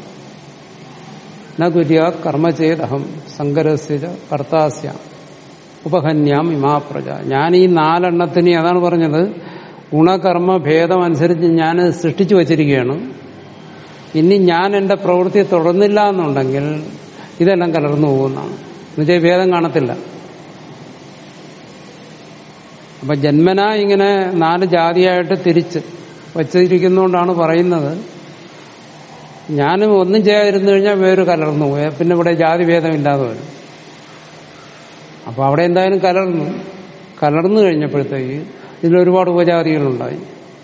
Speaker 1: ന തുര്യ കർമ്മ ചെയ്തഹം സങ്കരസ്യ കർത്താസ്യ ഉപഹന്യാം ഇമാപ്രജ ഞാൻ ഈ നാലെണ്ണത്തിന് അതാണ് പറഞ്ഞത് ഗുണകർമ്മ ഭേദം അനുസരിച്ച് ഞാൻ സൃഷ്ടിച്ചു വച്ചിരിക്കുകയാണ് ഇനി ഞാൻ എന്റെ പ്രവൃത്തി തുടർന്നില്ല എന്നുണ്ടെങ്കിൽ ഇതെല്ലാം കലർന്നു പോകുന്നതാണ് എന്നുവെച്ചാൽ ഭേദം കാണത്തില്ല അപ്പൊ ജന്മന ഇങ്ങനെ നാല് ജാതിയായിട്ട് തിരിച്ച് വച്ചിരിക്കുന്നതുകൊണ്ടാണ് പറയുന്നത് ഞാനും ഒന്നും ചെയ്യാതിരുന്നു കഴിഞ്ഞാൽ വേറെ കലർന്നു പോയ പിന്നെ ഇവിടെ ജാതി ഭേദമില്ലാതെ വരും അപ്പൊ അവിടെ എന്തായാലും കലർന്നു കലർന്നു കഴിഞ്ഞപ്പോഴത്തേക്ക് ഇതിലൊരുപാട് ഉപജാതികളുണ്ടായി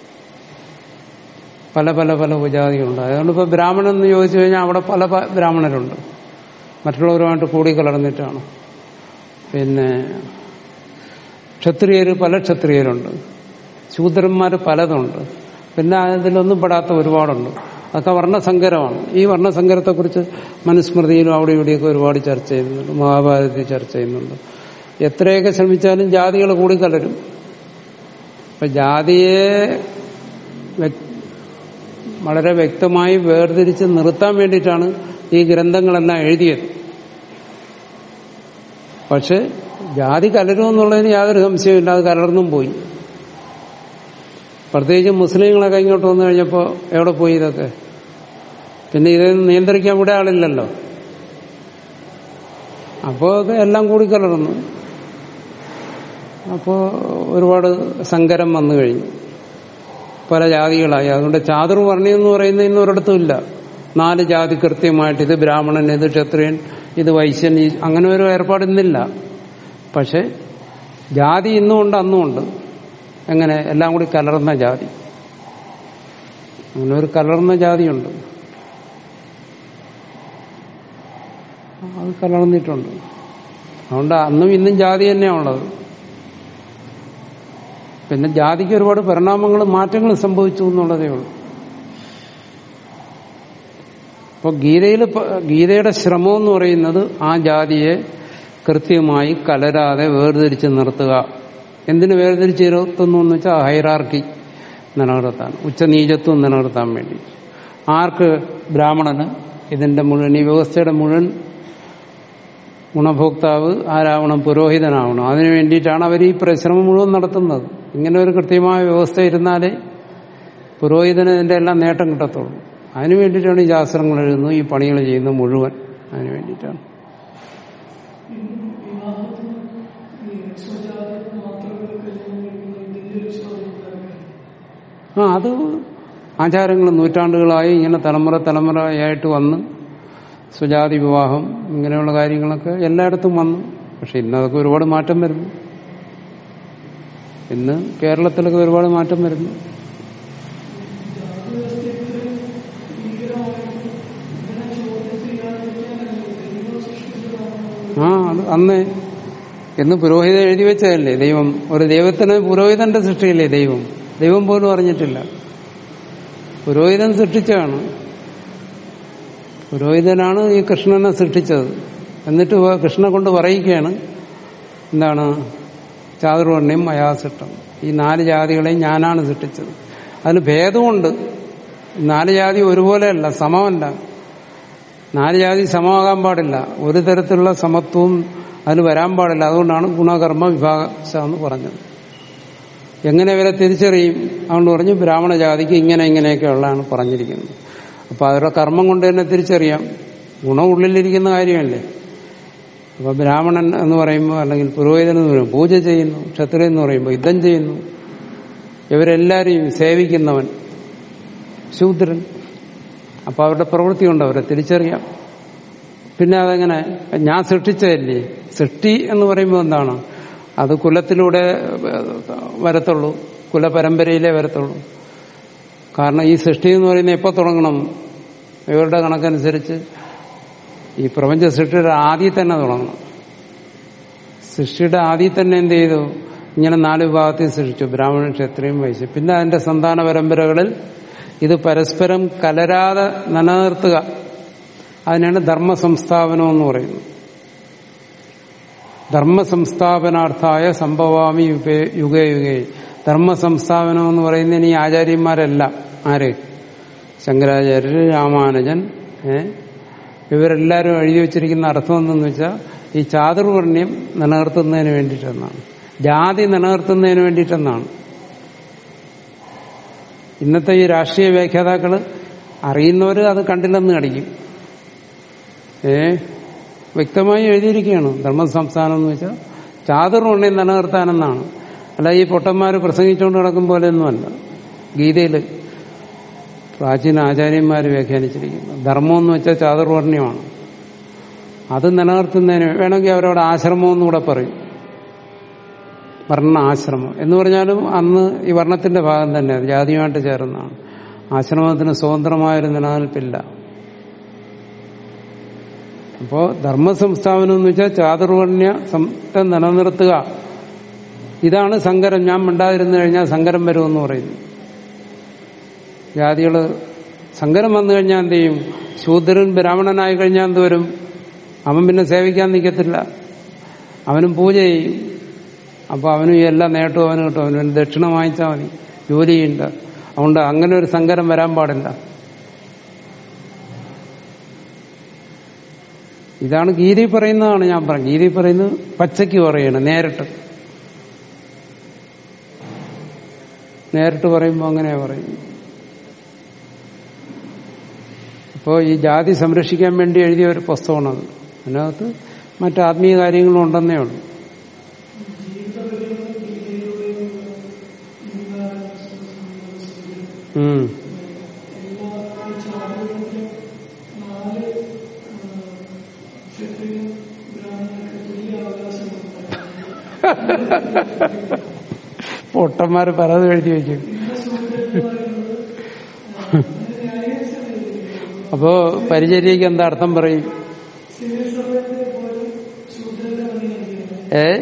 Speaker 1: പല പല പല ഉപജാതികളുണ്ടായി അതുകൊണ്ട് ഇപ്പൊ ബ്രാഹ്മണൻ എന്ന് ചോദിച്ചു കഴിഞ്ഞാൽ അവിടെ പല പ- ബ്രാഹ്മണരുണ്ട് മറ്റുള്ളവരുമായിട്ട് കൂടി കലർന്നിട്ടാണ് പിന്നെ ക്ഷത്രിയര് പല ക്ഷത്രിയരുണ്ട് ശൂദ്രന്മാർ പലതുണ്ട് പിന്നെ അതിലൊന്നും പെടാത്ത ഒരുപാടുണ്ട് അതൊക്കെ വർണ്ണസങ്കരമാണ് ഈ വർണ്ണസങ്കരത്തെക്കുറിച്ച് മനുസ്മൃതിയിലും അവിടെ ഇവിടെയൊക്കെ ഒരുപാട് ചർച്ച ചെയ്യുന്നുണ്ട് മഹാഭാരതത്തിൽ ചർച്ച ചെയ്യുന്നുണ്ട് എത്രയൊക്കെ ശ്രമിച്ചാലും ജാതികൾ കൂടി കലരും അപ്പൊ ജാതിയെ വ്യക്- വളരെ വ്യക്തമായി വേർതിരിച്ച് നിർത്താൻ വേണ്ടിയിട്ടാണ് ഈ ഗ്രന്ഥങ്ങളെല്ലാം എഴുതിയത് പക്ഷെ ജാതി കലരുമെന്നുള്ളതിന് യാതൊരു സംശയമില്ല അത് കലർന്നും പോയി പ്രത്യേകിച്ച് മുസ്ലിങ്ങളൊക്കെ ഇങ്ങോട്ട് വന്നു കഴിഞ്ഞപ്പോൾ എവിടെ പോയി ഇതൊക്കെ പിന്നെ ഇതൊന്നും നിയന്ത്രിക്കാൻ ഇവിടെ ആളില്ലല്ലോ അപ്പോൾ എല്ലാം കൂടി കലർന്നു അപ്പോൾ ഒരുപാട് സങ്കരം വന്നു കഴിഞ്ഞു പല ജാതികളായി അതുകൊണ്ട് ചാതുർവർണ്ണയം എന്ന് പറയുന്നത് ഇന്ന് ഒരിടത്തും ഇല്ല നാല് ജാതി കൃത്യമായിട്ട് ഇത് ബ്രാഹ്മണൻ ഇത് ക്ഷത്രിയൻ ഇത് വൈശ്യൻ ഈ- അങ്ങനെ ഒരു ഏർപ്പാട് ഇന്നില്ല പക്ഷെ ജാതി ഇന്നും ഉണ്ട് അന്നും ഉണ്ട് എങ്ങനെ എല്ലാം കൂടി കലർന്ന ജാതി അങ്ങനെ ഒരു കലർന്ന ജാതിയുണ്ട് അത് കലർന്നിട്ടുണ്ട് അതുകൊണ്ട് അന്നും ഇന്നും ജാതി തന്നെയാണുള്ളത് പിന്നെ ജാതിക്ക് ഒരുപാട് പരിണാമങ്ങളും മാറ്റങ്ങളും സംഭവിച്ചു എന്നുള്ളതേ ഉള്ളൂ അപ്പോൾ ഗീതയിൽ ഗീതയുടെ ശ്രമം എന്ന് പറയുന്നത് ആ ജാതിയെ കൃത്യമായി കലരാതെ വേർതിരിച്ച് നിർത്തുക എന്തിനു വേർതിരിച്ച് നിർത്തുന്നു എന്ന് വെച്ചാൽ ഹൈറാർക്കി നിലനിർത്താൻ ഉച്ചനീചത്വം നിലനിർത്താൻ വേണ്ടി ആർക്ക് ബ്രാഹ്മണന് ഇതിന്റെ മുഴുവൻ ഈ വ്യവസ്ഥയുടെ മുഴുവൻ ഗുണഭോക്താവ് ആരാവണം പുരോഹിതനാവണം അതിനു വേണ്ടിയിട്ടാണ് അവർ ഈ പരിശ്രമം മുഴുവൻ നടത്തുന്നത് ഇങ്ങനെ ഒരു കൃത്യമായ വ്യവസ്ഥ ഇരുന്നാലേ പുരോഹിതന് ഇതിന്റെ എല്ലാം നേട്ടം കിട്ടത്തുള്ളൂ അതിനു വേണ്ടിയിട്ടാണ് ഈ ശാസ്ത്രങ്ങൾ എഴുതുന്നത് ഈ പണികൾ ചെയ്യുന്നത് മുഴുവൻ അതിനു വേണ്ടിയിട്ടാണ്
Speaker 3: വിവാഹത്തിന് ഈ സ്വജാതി മാത്രമേ കല്യാണം കഴിക്കുന്നത് ഇതിന്റെ ഒരു സ്വാധീനം
Speaker 1: ആ അത് ആചാരങ്ങൾ നൂറ്റാണ്ടുകളായി ഇങ്ങനെ തലമുറ തലമുറയായിട്ട് വന്ന് സുജാതി വിവാഹം ഇങ്ങനെയുള്ള കാര്യങ്ങളൊക്കെ എല്ലായിടത്തും വന്നു പക്ഷെ ഇന്ന് അതൊക്കെ ഒരുപാട് മാറ്റം വരുന്നു ഇന്ന് കേരളത്തിലൊക്കെ ഒരുപാട് മാറ്റം വരുന്നു ആ അത് അന്ന് എന്ന് പുരോഹിതൻ എഴുതി വെച്ചതല്ലേ ദൈവം ഒരു ദൈവത്തിന് പുരോഹിതന്റെ സൃഷ്ടിയല്ലേ ദൈവം ദൈവം പോലും അറിഞ്ഞിട്ടില്ല പുരോഹിതൻ സൃഷ്ടിച്ചതാണ് പുരോഹിതനാണ് ഈ കൃഷ്ണനെ സൃഷ്ടിച്ചത് എന്നിട്ട് വ- കൃഷ്ണനെ കൊണ്ട് പറയിക്കുകയാണ് എന്താണ് ചാതുർവർണ്ണയും മയാസിട്ടം ഈ നാല് ജാതികളെയും ഞാനാണ് സൃഷ്ടിച്ചത് അതിന് ഭേദമുണ്ട് നാല് ജാതി ഒരുപോലെയല്ല സമമല്ല നാല് ജാതി സമമാകാൻ പാടില്ല ഒരു തരത്തിലുള്ള സമത്വവും അതിന് വരാൻ പാടില്ല അതുകൊണ്ടാണ് ഗുണകർമ്മ വിഭാഗ എന്ന് പറഞ്ഞത് എങ്ങനെ ഇവരെ തിരിച്ചറിയും അതുകൊണ്ട് പറഞ്ഞു ബ്രാഹ്മണ ജാതിക്ക് ഇങ്ങനെ ഇങ്ങനെയൊക്കെ ഉള്ളതാണ് പറഞ്ഞിരിക്കുന്നത് അപ്പൊ അവരുടെ കർമ്മം കൊണ്ട് തന്നെ തിരിച്ചറിയാം ഗുണം ഉള്ളിലിരിക്കുന്ന കാര്യമല്ലേ അപ്പൊ ബ്രാഹ്മണൻ എന്ന് പറയുമ്പോൾ അല്ലെങ്കിൽ പുരോഹിതൻ എന്ന് പറയുമ്പോൾ പൂജ ചെയ്യുന്നു ക്ഷത്രിയൻ എന്ന് പറയുമ്പോൾ യുദ്ധം ചെയ്യുന്നു ഇവരെല്ലാരെയും സേവിക്കുന്നവൻ ശൂദ്രൻ അപ്പൊ അവരുടെ പ്രവൃത്തി കൊണ്ട് അവരെ തിരിച്ചറിയാം പിന്നെ അതെങ്ങനെ ഞാൻ സൃഷ്ടിച്ചതല്ലേ സൃഷ്ടി എന്ന് പറയുമ്പോൾ എന്താണ് അത് കുലത്തിലൂടെ വരത്തുള്ളൂ കുലപരമ്പരയിലേ വരത്തുള്ളൂ കാരണം ഈ സൃഷ്ടി എന്ന് പറയുന്നത് എപ്പോൾ തുടങ്ങണം ഇവരുടെ കണക്കനുസരിച്ച് ഈ പ്രപഞ്ച സൃഷ്ടിയുടെ ആദ്യം തന്നെ തുടങ്ങണം സൃഷ്ടിയുടെ ആദ്യം തന്നെ എന്ത് ചെയ്തു ഇങ്ങനെ നാല് വിഭാഗത്തിൽ സൃഷ്ടിച്ചു ബ്രാഹ്മണൻ ക്ഷത്രിയും വൈശ്യം പിന്നെ അതിന്റെ സന്താന പരമ്പരകളിൽ ഇത് പരസ്പരം കലരാതെ നിലനിർത്തുക അതിനാണ് ധർമ്മ സംസ്ഥാപനം എന്ന് പറയുന്നത് ധർമ്മ സംസ്ഥാപനാർത്ഥായ സംഭവാമി യുഗേ യുഗേ യുഗേ ധർമ്മ സംസ്ഥാപനം എന്ന് പറയുന്നതിന് ഈ ആചാര്യന്മാരെല്ലാം ആര് ശങ്കരാചാര്യർ രാമാനുജൻ ഏ ഇവരെല്ലാവരും എഴുതി വച്ചിരിക്കുന്ന അർത്ഥം എന്തെന്ന് വെച്ചാൽ ഈ ചാതുർവർണ്ണ്യം നിലനിർത്തുന്നതിന് വേണ്ടിയിട്ടെന്നാണ് ജാതി നിലനിർത്തുന്നതിന് വേണ്ടിയിട്ടെന്നാണ് ഇന്നത്തെ ഈ രാഷ്ട്രീയ വ്യാഖ്യാതാക്കള് അറിയുന്നവർ അത് കണ്ടില്ലെന്ന് കടിക്കും ഏ വ്യക്തമായി എഴുതിയിരിക്കുകയാണ് ധർമ്മ സംസ്ഥാനം എന്ന് വെച്ചാൽ ചാതുർവർണ്ണ്യം നിലനിർത്താനെന്നാണ് അല്ല ഈ പൊട്ടന്മാർ പ്രസംഗിച്ചുകൊണ്ട് നടക്കും പോലെയൊന്നുമല്ല ഗീതയിൽ പ്രാചീന ആചാര്യന്മാർ വ്യാഖ്യാനിച്ചിരിക്കുന്നത് ധർമ്മം എന്ന് വെച്ചാൽ ചാതുർവർണ്ണ്യമാണ് അത് നിലനിർത്തുന്നതിന് വേണമെങ്കിൽ അവരോട് ആശ്രമം എന്നുകൂടെ പറയും വർണ്ണ ആശ്രമം എന്ന് പറഞ്ഞാലും അന്ന് ഈ വർണ്ണത്തിന്റെ ഭാഗം തന്നെ അത് ജാതിയുമായിട്ട് ചേർന്നതാണ് ആശ്രമത്തിന് സ്വതന്ത്രമായൊരു നിലനിൽപ്പില്ല അപ്പോ ധർമ്മ സംസ്ഥാപനം എന്ന് വെച്ചാൽ ചാതുർവർണ്ണ്യ സംത്തെ നിലനിർത്തുക ഇതാണ് സങ്കരം ഞാൻ മിണ്ടാതിരുന്നു കഴിഞ്ഞാൽ സങ്കരം വരുമെന്ന് പറയുന്നു ജാതികള് സങ്കരം വന്നു കഴിഞ്ഞാൽ എന്ത് ചെയ്യും ശൂദ്രൻ ബ്രാഹ്മണനായി കഴിഞ്ഞാൽ എന്ത് വരും അവൻ പിന്നെ സേവിക്കാൻ നിൽക്കത്തില്ല അവനും പൂജ ചെയ്യും അപ്പൊ അവനും ഈ എല്ലാ നേട്ടവും അവന് കിട്ടും അവന് ദക്ഷിണ വാങ്ങിച്ചാൽ മതി ജോലി ചെയ്യണ്ട അതുകൊണ്ട് അങ്ങനെ ഒരു സങ്കരം വരാൻ പാടില്ല ഇതാണ് ഗീതി പറയുന്നതാണ് ഞാൻ പറഞ്ഞത് ഗീതി പറയുന്നത് പച്ചയ്ക്ക് പറയണം നേരിട്ട് നേരിട്ട് പറയുമ്പോൾ അങ്ങനെയാ പറയും അപ്പോൾ ഈ ജാതി സംരക്ഷിക്കാൻ വേണ്ടി എഴുതിയ ഒരു പുസ്തകമാണത് അതിനകത്ത് മറ്റ് ആത്മീയ കാര്യങ്ങളും ഉണ്ടെന്നേ ഉള്ളൂ ഉം. പൊട്ടന്മാര് പലതും എഴുതി വയ്ക്കും അപ്പോ പരിചര്യക്ക് എന്താ അർത്ഥം പറയും ഏ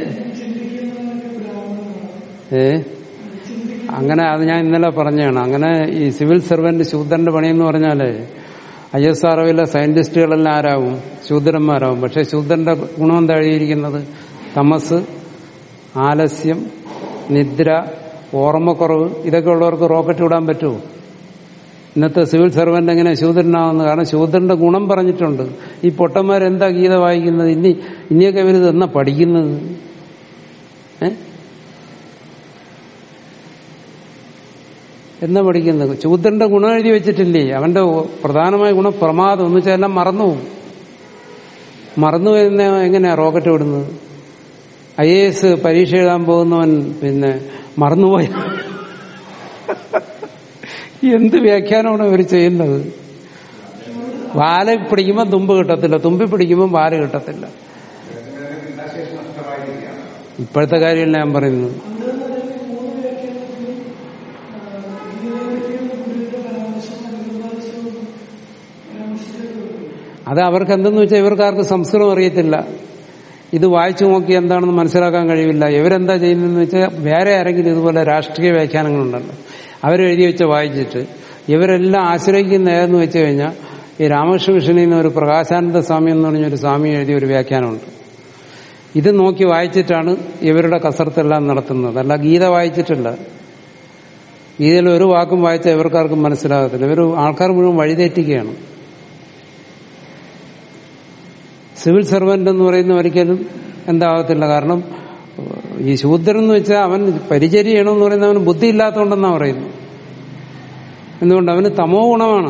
Speaker 1: ഏ അങ്ങനെ അത് ഞാൻ ഇന്നലെ പറഞ്ഞാണ് അങ്ങനെ ഈ സിവിൽ സർവന്റ് ശൂദ്രന്റെ പണിയെന്ന് പറഞ്ഞാല് ഐ എസ് ആർ സയന്റിസ്റ്റുകളെല്ലാം ആരാവും ശൂദ്രന്മാരാവും പക്ഷെ ശൂദ്രന്റെ ഗുണം എന്താ എഴുതിയിരിക്കുന്നത് തമസ് ആലസ്യം നിദ്ര ഓർമ്മക്കുറവ് ഇതൊക്കെ ഉള്ളവർക്ക് റോക്കറ്റ് വിടാൻ പറ്റുമോ ഇന്നത്തെ സിവിൽ സർവന്റ് എങ്ങനെ ശൂദ്രനാവുന്നത് കാരണം ശൂദ്രന്റെ ഗുണം പറഞ്ഞിട്ടുണ്ട് ഈ പൊട്ടന്മാരെന്താ ഗീത വായിക്കുന്നത് ഇനി ഇനിയൊക്കെ ഇവരിത് എന്നാ പഠിക്കുന്നത് ഏ എന്നാ പഠിക്കുന്നത് ശൂദ്രന്റെ ഗുണം എഴുതി വെച്ചിട്ടില്ലേ അവന്റെ പ്രധാനമായ ഗുണം പ്രമാദം എന്ന് വെച്ചാൽ എല്ലാം മറന്നുപോകും മറന്നു വരുന്ന എങ്ങനെയാ റോക്കറ്റ് വിടുന്നത് ഐ എ എസ് പരീക്ഷ എഴുതാൻ പോകുന്നവൻ പിന്നെ മറന്നുപോയ എന്ത് വ്യാഖ്യാനമാണ് ഇവർ ചെയ്യുന്നത് വാല പിടിക്കുമ്പോൾ തുമ്പ് കിട്ടത്തില്ല തുമ്പി പിടിക്കുമ്പോൾ വാല് കിട്ടത്തില്ല
Speaker 2: ചിന്താശേഷി നഷ്ടമായിരിക്കുകയാണ്
Speaker 1: ഇപ്പോഴത്തെ കാര്യമല്ല ഞാൻ പറയുന്നത് അത് അവർക്ക് എന്തെന്ന് വെച്ചാൽ ഇവർക്കാർക്ക് സംസ്കൃതം അറിയത്തില്ല ഇത് വായിച്ചു നോക്കി എന്താണെന്ന് മനസ്സിലാക്കാൻ കഴിയില്ല ഇവരെന്താ ചെയ്യുന്നതെന്ന് വെച്ചാൽ വേറെ ആരെങ്കിലും ഇതുപോലെ രാഷ്ട്രീയ വ്യാഖ്യാനങ്ങളുണ്ടല്ലോ അവരെഴുതി വെച്ച് വായിച്ചിട്ട് ഇവരെല്ലാം ആശ്രയിക്കുന്ന ഏതെന്ന് വെച്ച് കഴിഞ്ഞാൽ ഈ രാമകൃഷ്ണ മിഷനിൽ നിന്ന് ഒരു പ്രകാശാനന്ദ സ്വാമി എന്ന് പറഞ്ഞൊരു സ്വാമി എഴുതിയ ഒരു വ്യാഖ്യാനമുണ്ട് ഇത് നോക്കി വായിച്ചിട്ടാണ് ഇവരുടെ കസർത്തെല്ലാം നടത്തുന്നത് അല്ല ഗീത വായിച്ചിട്ടില്ല ഗീതയിൽ ഒരു വാക്കും വായിച്ചാൽ ഇവർക്കാർക്കും മനസ്സിലാകത്തില്ല ഇവർ ആൾക്കാർ മുഴുവൻ വഴിതെറ്റിക്കുകയാണ് സിവിൽ സർവന്റ് എന്ന് പറയുന്ന ഒരിക്കലും എന്താകത്തില്ല കാരണം ഈ ശൂദ്രൻ എന്ന് വെച്ചാൽ അവൻ പരിചര്യ ചെയ്യണമെന്ന് പറയുന്നത് അവന് ബുദ്ധി ഇല്ലാത്തതുകൊണ്ടെന്നാണ് പറയുന്നത് എന്തുകൊണ്ട് അവന് തമോ ഗുണമാണ്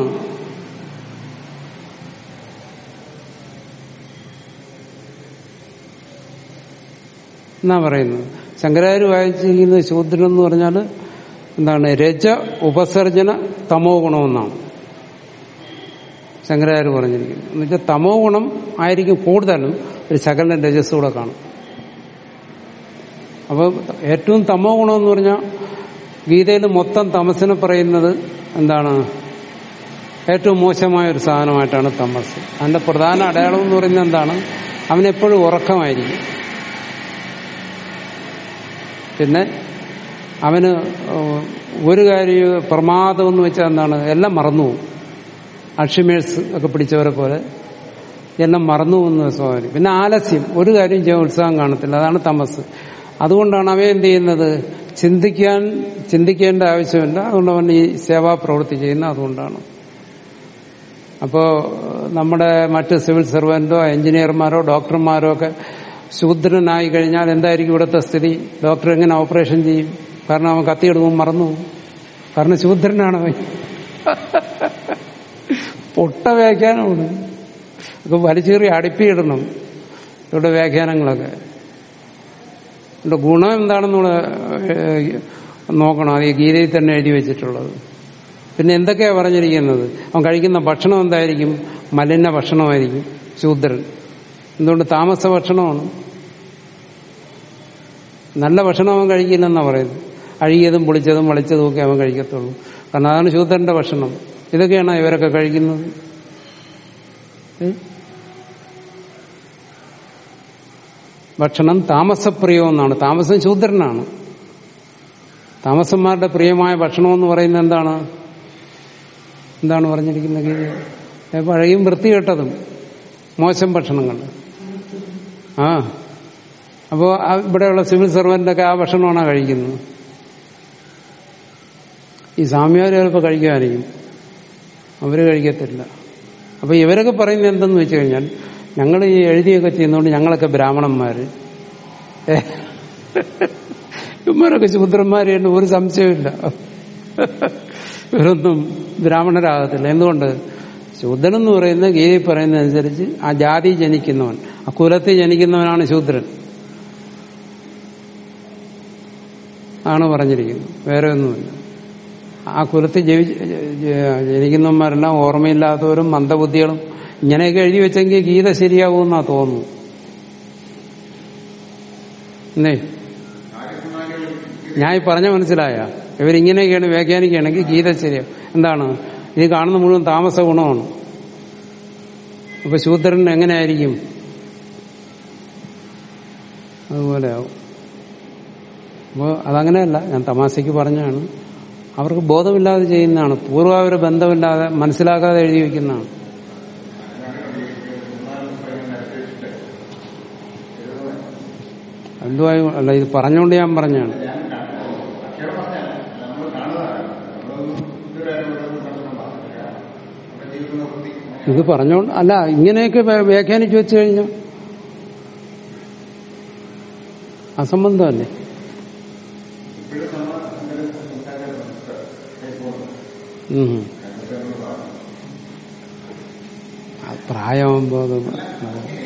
Speaker 1: എന്നാ പറയുന്നത് ശങ്കരാചാര്യ വായിച്ചിരിക്കുന്നത് ശൂദ്രൻ എന്ന് പറഞ്ഞാൽ എന്താണ് രജ ഉപസർജന തമോ ഗുണമെന്നാണ് ശങ്കരാചാര്യ പറഞ്ഞിരിക്കുന്നത് എന്നുവെച്ചാൽ തമോ ഗുണം ആയിരിക്കും കൂടുതലും ഒരു ശകലം രജസ്സൂടെ കാണും അപ്പോൾ ഏറ്റവും തമോ ഗുണം എന്ന് പറഞ്ഞാൽ ഗീതയിൽ മൊത്തം തമസിനെ പറയുന്നത് എന്താണ് ഏറ്റവും മോശമായ ഒരു സാധനമായിട്ടാണ് തമസ് അതിന്റെ പ്രധാന അടയാളം എന്ന് പറയുന്നത് എന്താണ് അവനെപ്പോഴും ഉറക്കമായിരിക്കും പിന്നെ അവന് ഒരു കാര്യം പ്രമാദം എന്ന് വെച്ചാൽ എന്താണ് എല്ലാം മറന്നുപോകും അഷിമേഴ്സ് ഒക്കെ പിടിച്ചവരെ പോലെ എല്ലാം മറന്നു പോകുന്ന സ്വാഭാവികം പിന്നെ ആലസ്യം ഒരു കാര്യം ചെയ്യാൻ ഉത്സാഹം കാണത്തില്ല അതാണ് തമസ് അതുകൊണ്ടാണ് അവൻ എന്ത് ചെയ്യുന്നത് ചിന്തിക്കാൻ ചിന്തിക്കേണ്ട ആവശ്യമില്ല അതുകൊണ്ട് അവൻ ഈ സേവാ പ്രവൃത്തി ചെയ്യുന്ന അതുകൊണ്ടാണ് അപ്പോ നമ്മുടെ മറ്റ് സിവിൽ സർവന്റോ എഞ്ചിനീയർമാരോ ഡോക്ടർമാരോ ഒക്കെ ശൂദ്രനായി കഴിഞ്ഞാൽ എന്തായിരിക്കും ഇവിടുത്തെ സ്ഥിതി ഡോക്ടർ എങ്ങനെ ഓപ്പറേഷൻ ചെയ്യും കാരണം അവൻ കത്തിയെടുക്കുമ്പോൾ മറന്നു പോകും. കാരണം ശൂദ്രനാണ് അവൻ പൊട്ട വ്യാഖ്യാനമാണ് ഒക്കെ വലിച്ചേറി അടുപ്പിയിടണം ഇവിടെ വ്യാഖ്യാനങ്ങളൊക്കെ ഇവിടെ ഗുണം എന്താണെന്നുള്ള നോക്കണം അത് ഈ ഗീതയിൽ തന്നെ എഴുതി വെച്ചിട്ടുള്ളത് പിന്നെ എന്തൊക്കെയാ പറഞ്ഞിരിക്കുന്നത് അവൻ കഴിക്കുന്ന ഭക്ഷണം എന്തായിരിക്കും മലിന ഭക്ഷണമായിരിക്കും ശൂദ്രൻ എന്തുകൊണ്ട് താമസ ഭക്ഷണമാണ് നല്ല ഭക്ഷണം അവൻ കഴിക്കില്ലെന്നാ പറയുന്നത് അഴുകിയതും പൊളിച്ചതും വളിച്ചതും ഒക്കെ അവൻ കഴിക്കത്തുള്ളൂ കാരണം അതാണ് ശൂദ്രന്റെ ഭക്ഷണം ഇതൊക്കെയാണ് ഇവരൊക്കെ കഴിക്കുന്നത് ഏ? ഭക്ഷണം താമസപ്രിയം എന്നാണ് താമസം ശൂദ്രനാണ് താമസന്മാരുടെ പ്രിയമായ ഭക്ഷണം എന്ന് പറയുന്നത് എന്താണ് എന്താണ് പറഞ്ഞിരിക്കുന്നത് ഗീത പഴയും വൃത്തികെട്ടതും മോശം ഭക്ഷണങ്ങൾ ആ അപ്പോ ഇവിടെയുള്ള സിവിൽ സർവന്റൊക്കെ ആ ഭക്ഷണമാണ് കഴിക്കുന്നത് ഈ സ്വാമിയാർ ചിലപ്പോൾ കഴിക്കാതിരിക്കും അവര് കഴിക്കത്തില്ല അപ്പൊ ഇവരൊക്കെ പറയുന്നത് എന്തെന്ന് വെച്ച് കഴിഞ്ഞാൽ ഞങ്ങൾ ഈ എഴുതിയൊക്കെ ചെയ്യുന്നതുകൊണ്ട് ഞങ്ങളൊക്കെ ബ്രാഹ്മണന്മാര് ഏ? ഇവന്മാരൊക്കെ ശൂദ്രന്മാര് തന്നെ ഒരു സംശയമില്ല ഇവരൊന്നും ബ്രാഹ്മണരാകത്തില്ല എന്തുകൊണ്ട് ശൂദ്രൻ എന്ന് പറയുന്നത് ഗീതയിൽ പറയുന്നതനുസരിച്ച് ആ ജാതി ജനിക്കുന്നവൻ ആ കുലത്തിൽ ജനിക്കുന്നവനാണ് ശൂദ്രൻ ആണ് പറഞ്ഞിരിക്കുന്നത് വേറെ ഒന്നുമില്ല ആ കുലത്തിൽ ജയി ജനിക്കുന്നവന്മാരെല്ലാം ഓർമ്മയില്ലാത്തവരും മന്ദബുദ്ധികളും ഇങ്ങനെയൊക്കെ എഴുതി വെച്ചെങ്കിൽ ഗീത ശരിയാകുമെന്നാ തോന്നുന്നു എന്നേ ഞാൻ ഈ പറഞ്ഞ മനസ്സിലായ ഇവരിങ്ങനെയൊക്കെയാണ് വ്യാഖ്യാനിക്കുകയാണെങ്കിൽ ഗീത ശരിയാവും എന്താണ് ഇത് കാണുന്ന മുഴുവൻ താമസ ഗുണമാണ് അപ്പൊ ശൂദ്രൻ എങ്ങനെയായിരിക്കും അതുപോലെ ആവും അപ്പോൾ അതങ്ങനെയല്ല ഞാൻ തമാശയ്ക്ക് പറഞ്ഞാണ് അവർക്ക് ബോധമില്ലാതെ ചെയ്യുന്നതാണ് പൂർവാവര ബന്ധമില്ലാതെ മനസ്സിലാക്കാതെ എഴുതി വയ്ക്കുന്നതാണ് എന്തുവായി അല്ല ഇത് പറഞ്ഞുകൊണ്ട് ഞാൻ പറഞ്ഞാണ് ഇത് പറഞ്ഞോണ്ട് അല്ല ഇങ്ങനെയൊക്കെ വ്യ- വ്യാഖ്യാനിച്ചു വെച്ചു കഴിഞ്ഞാൽ അസംബന്ധമല്ലേ ഉം. അത് പ്രായമാകുമ്പോ അത്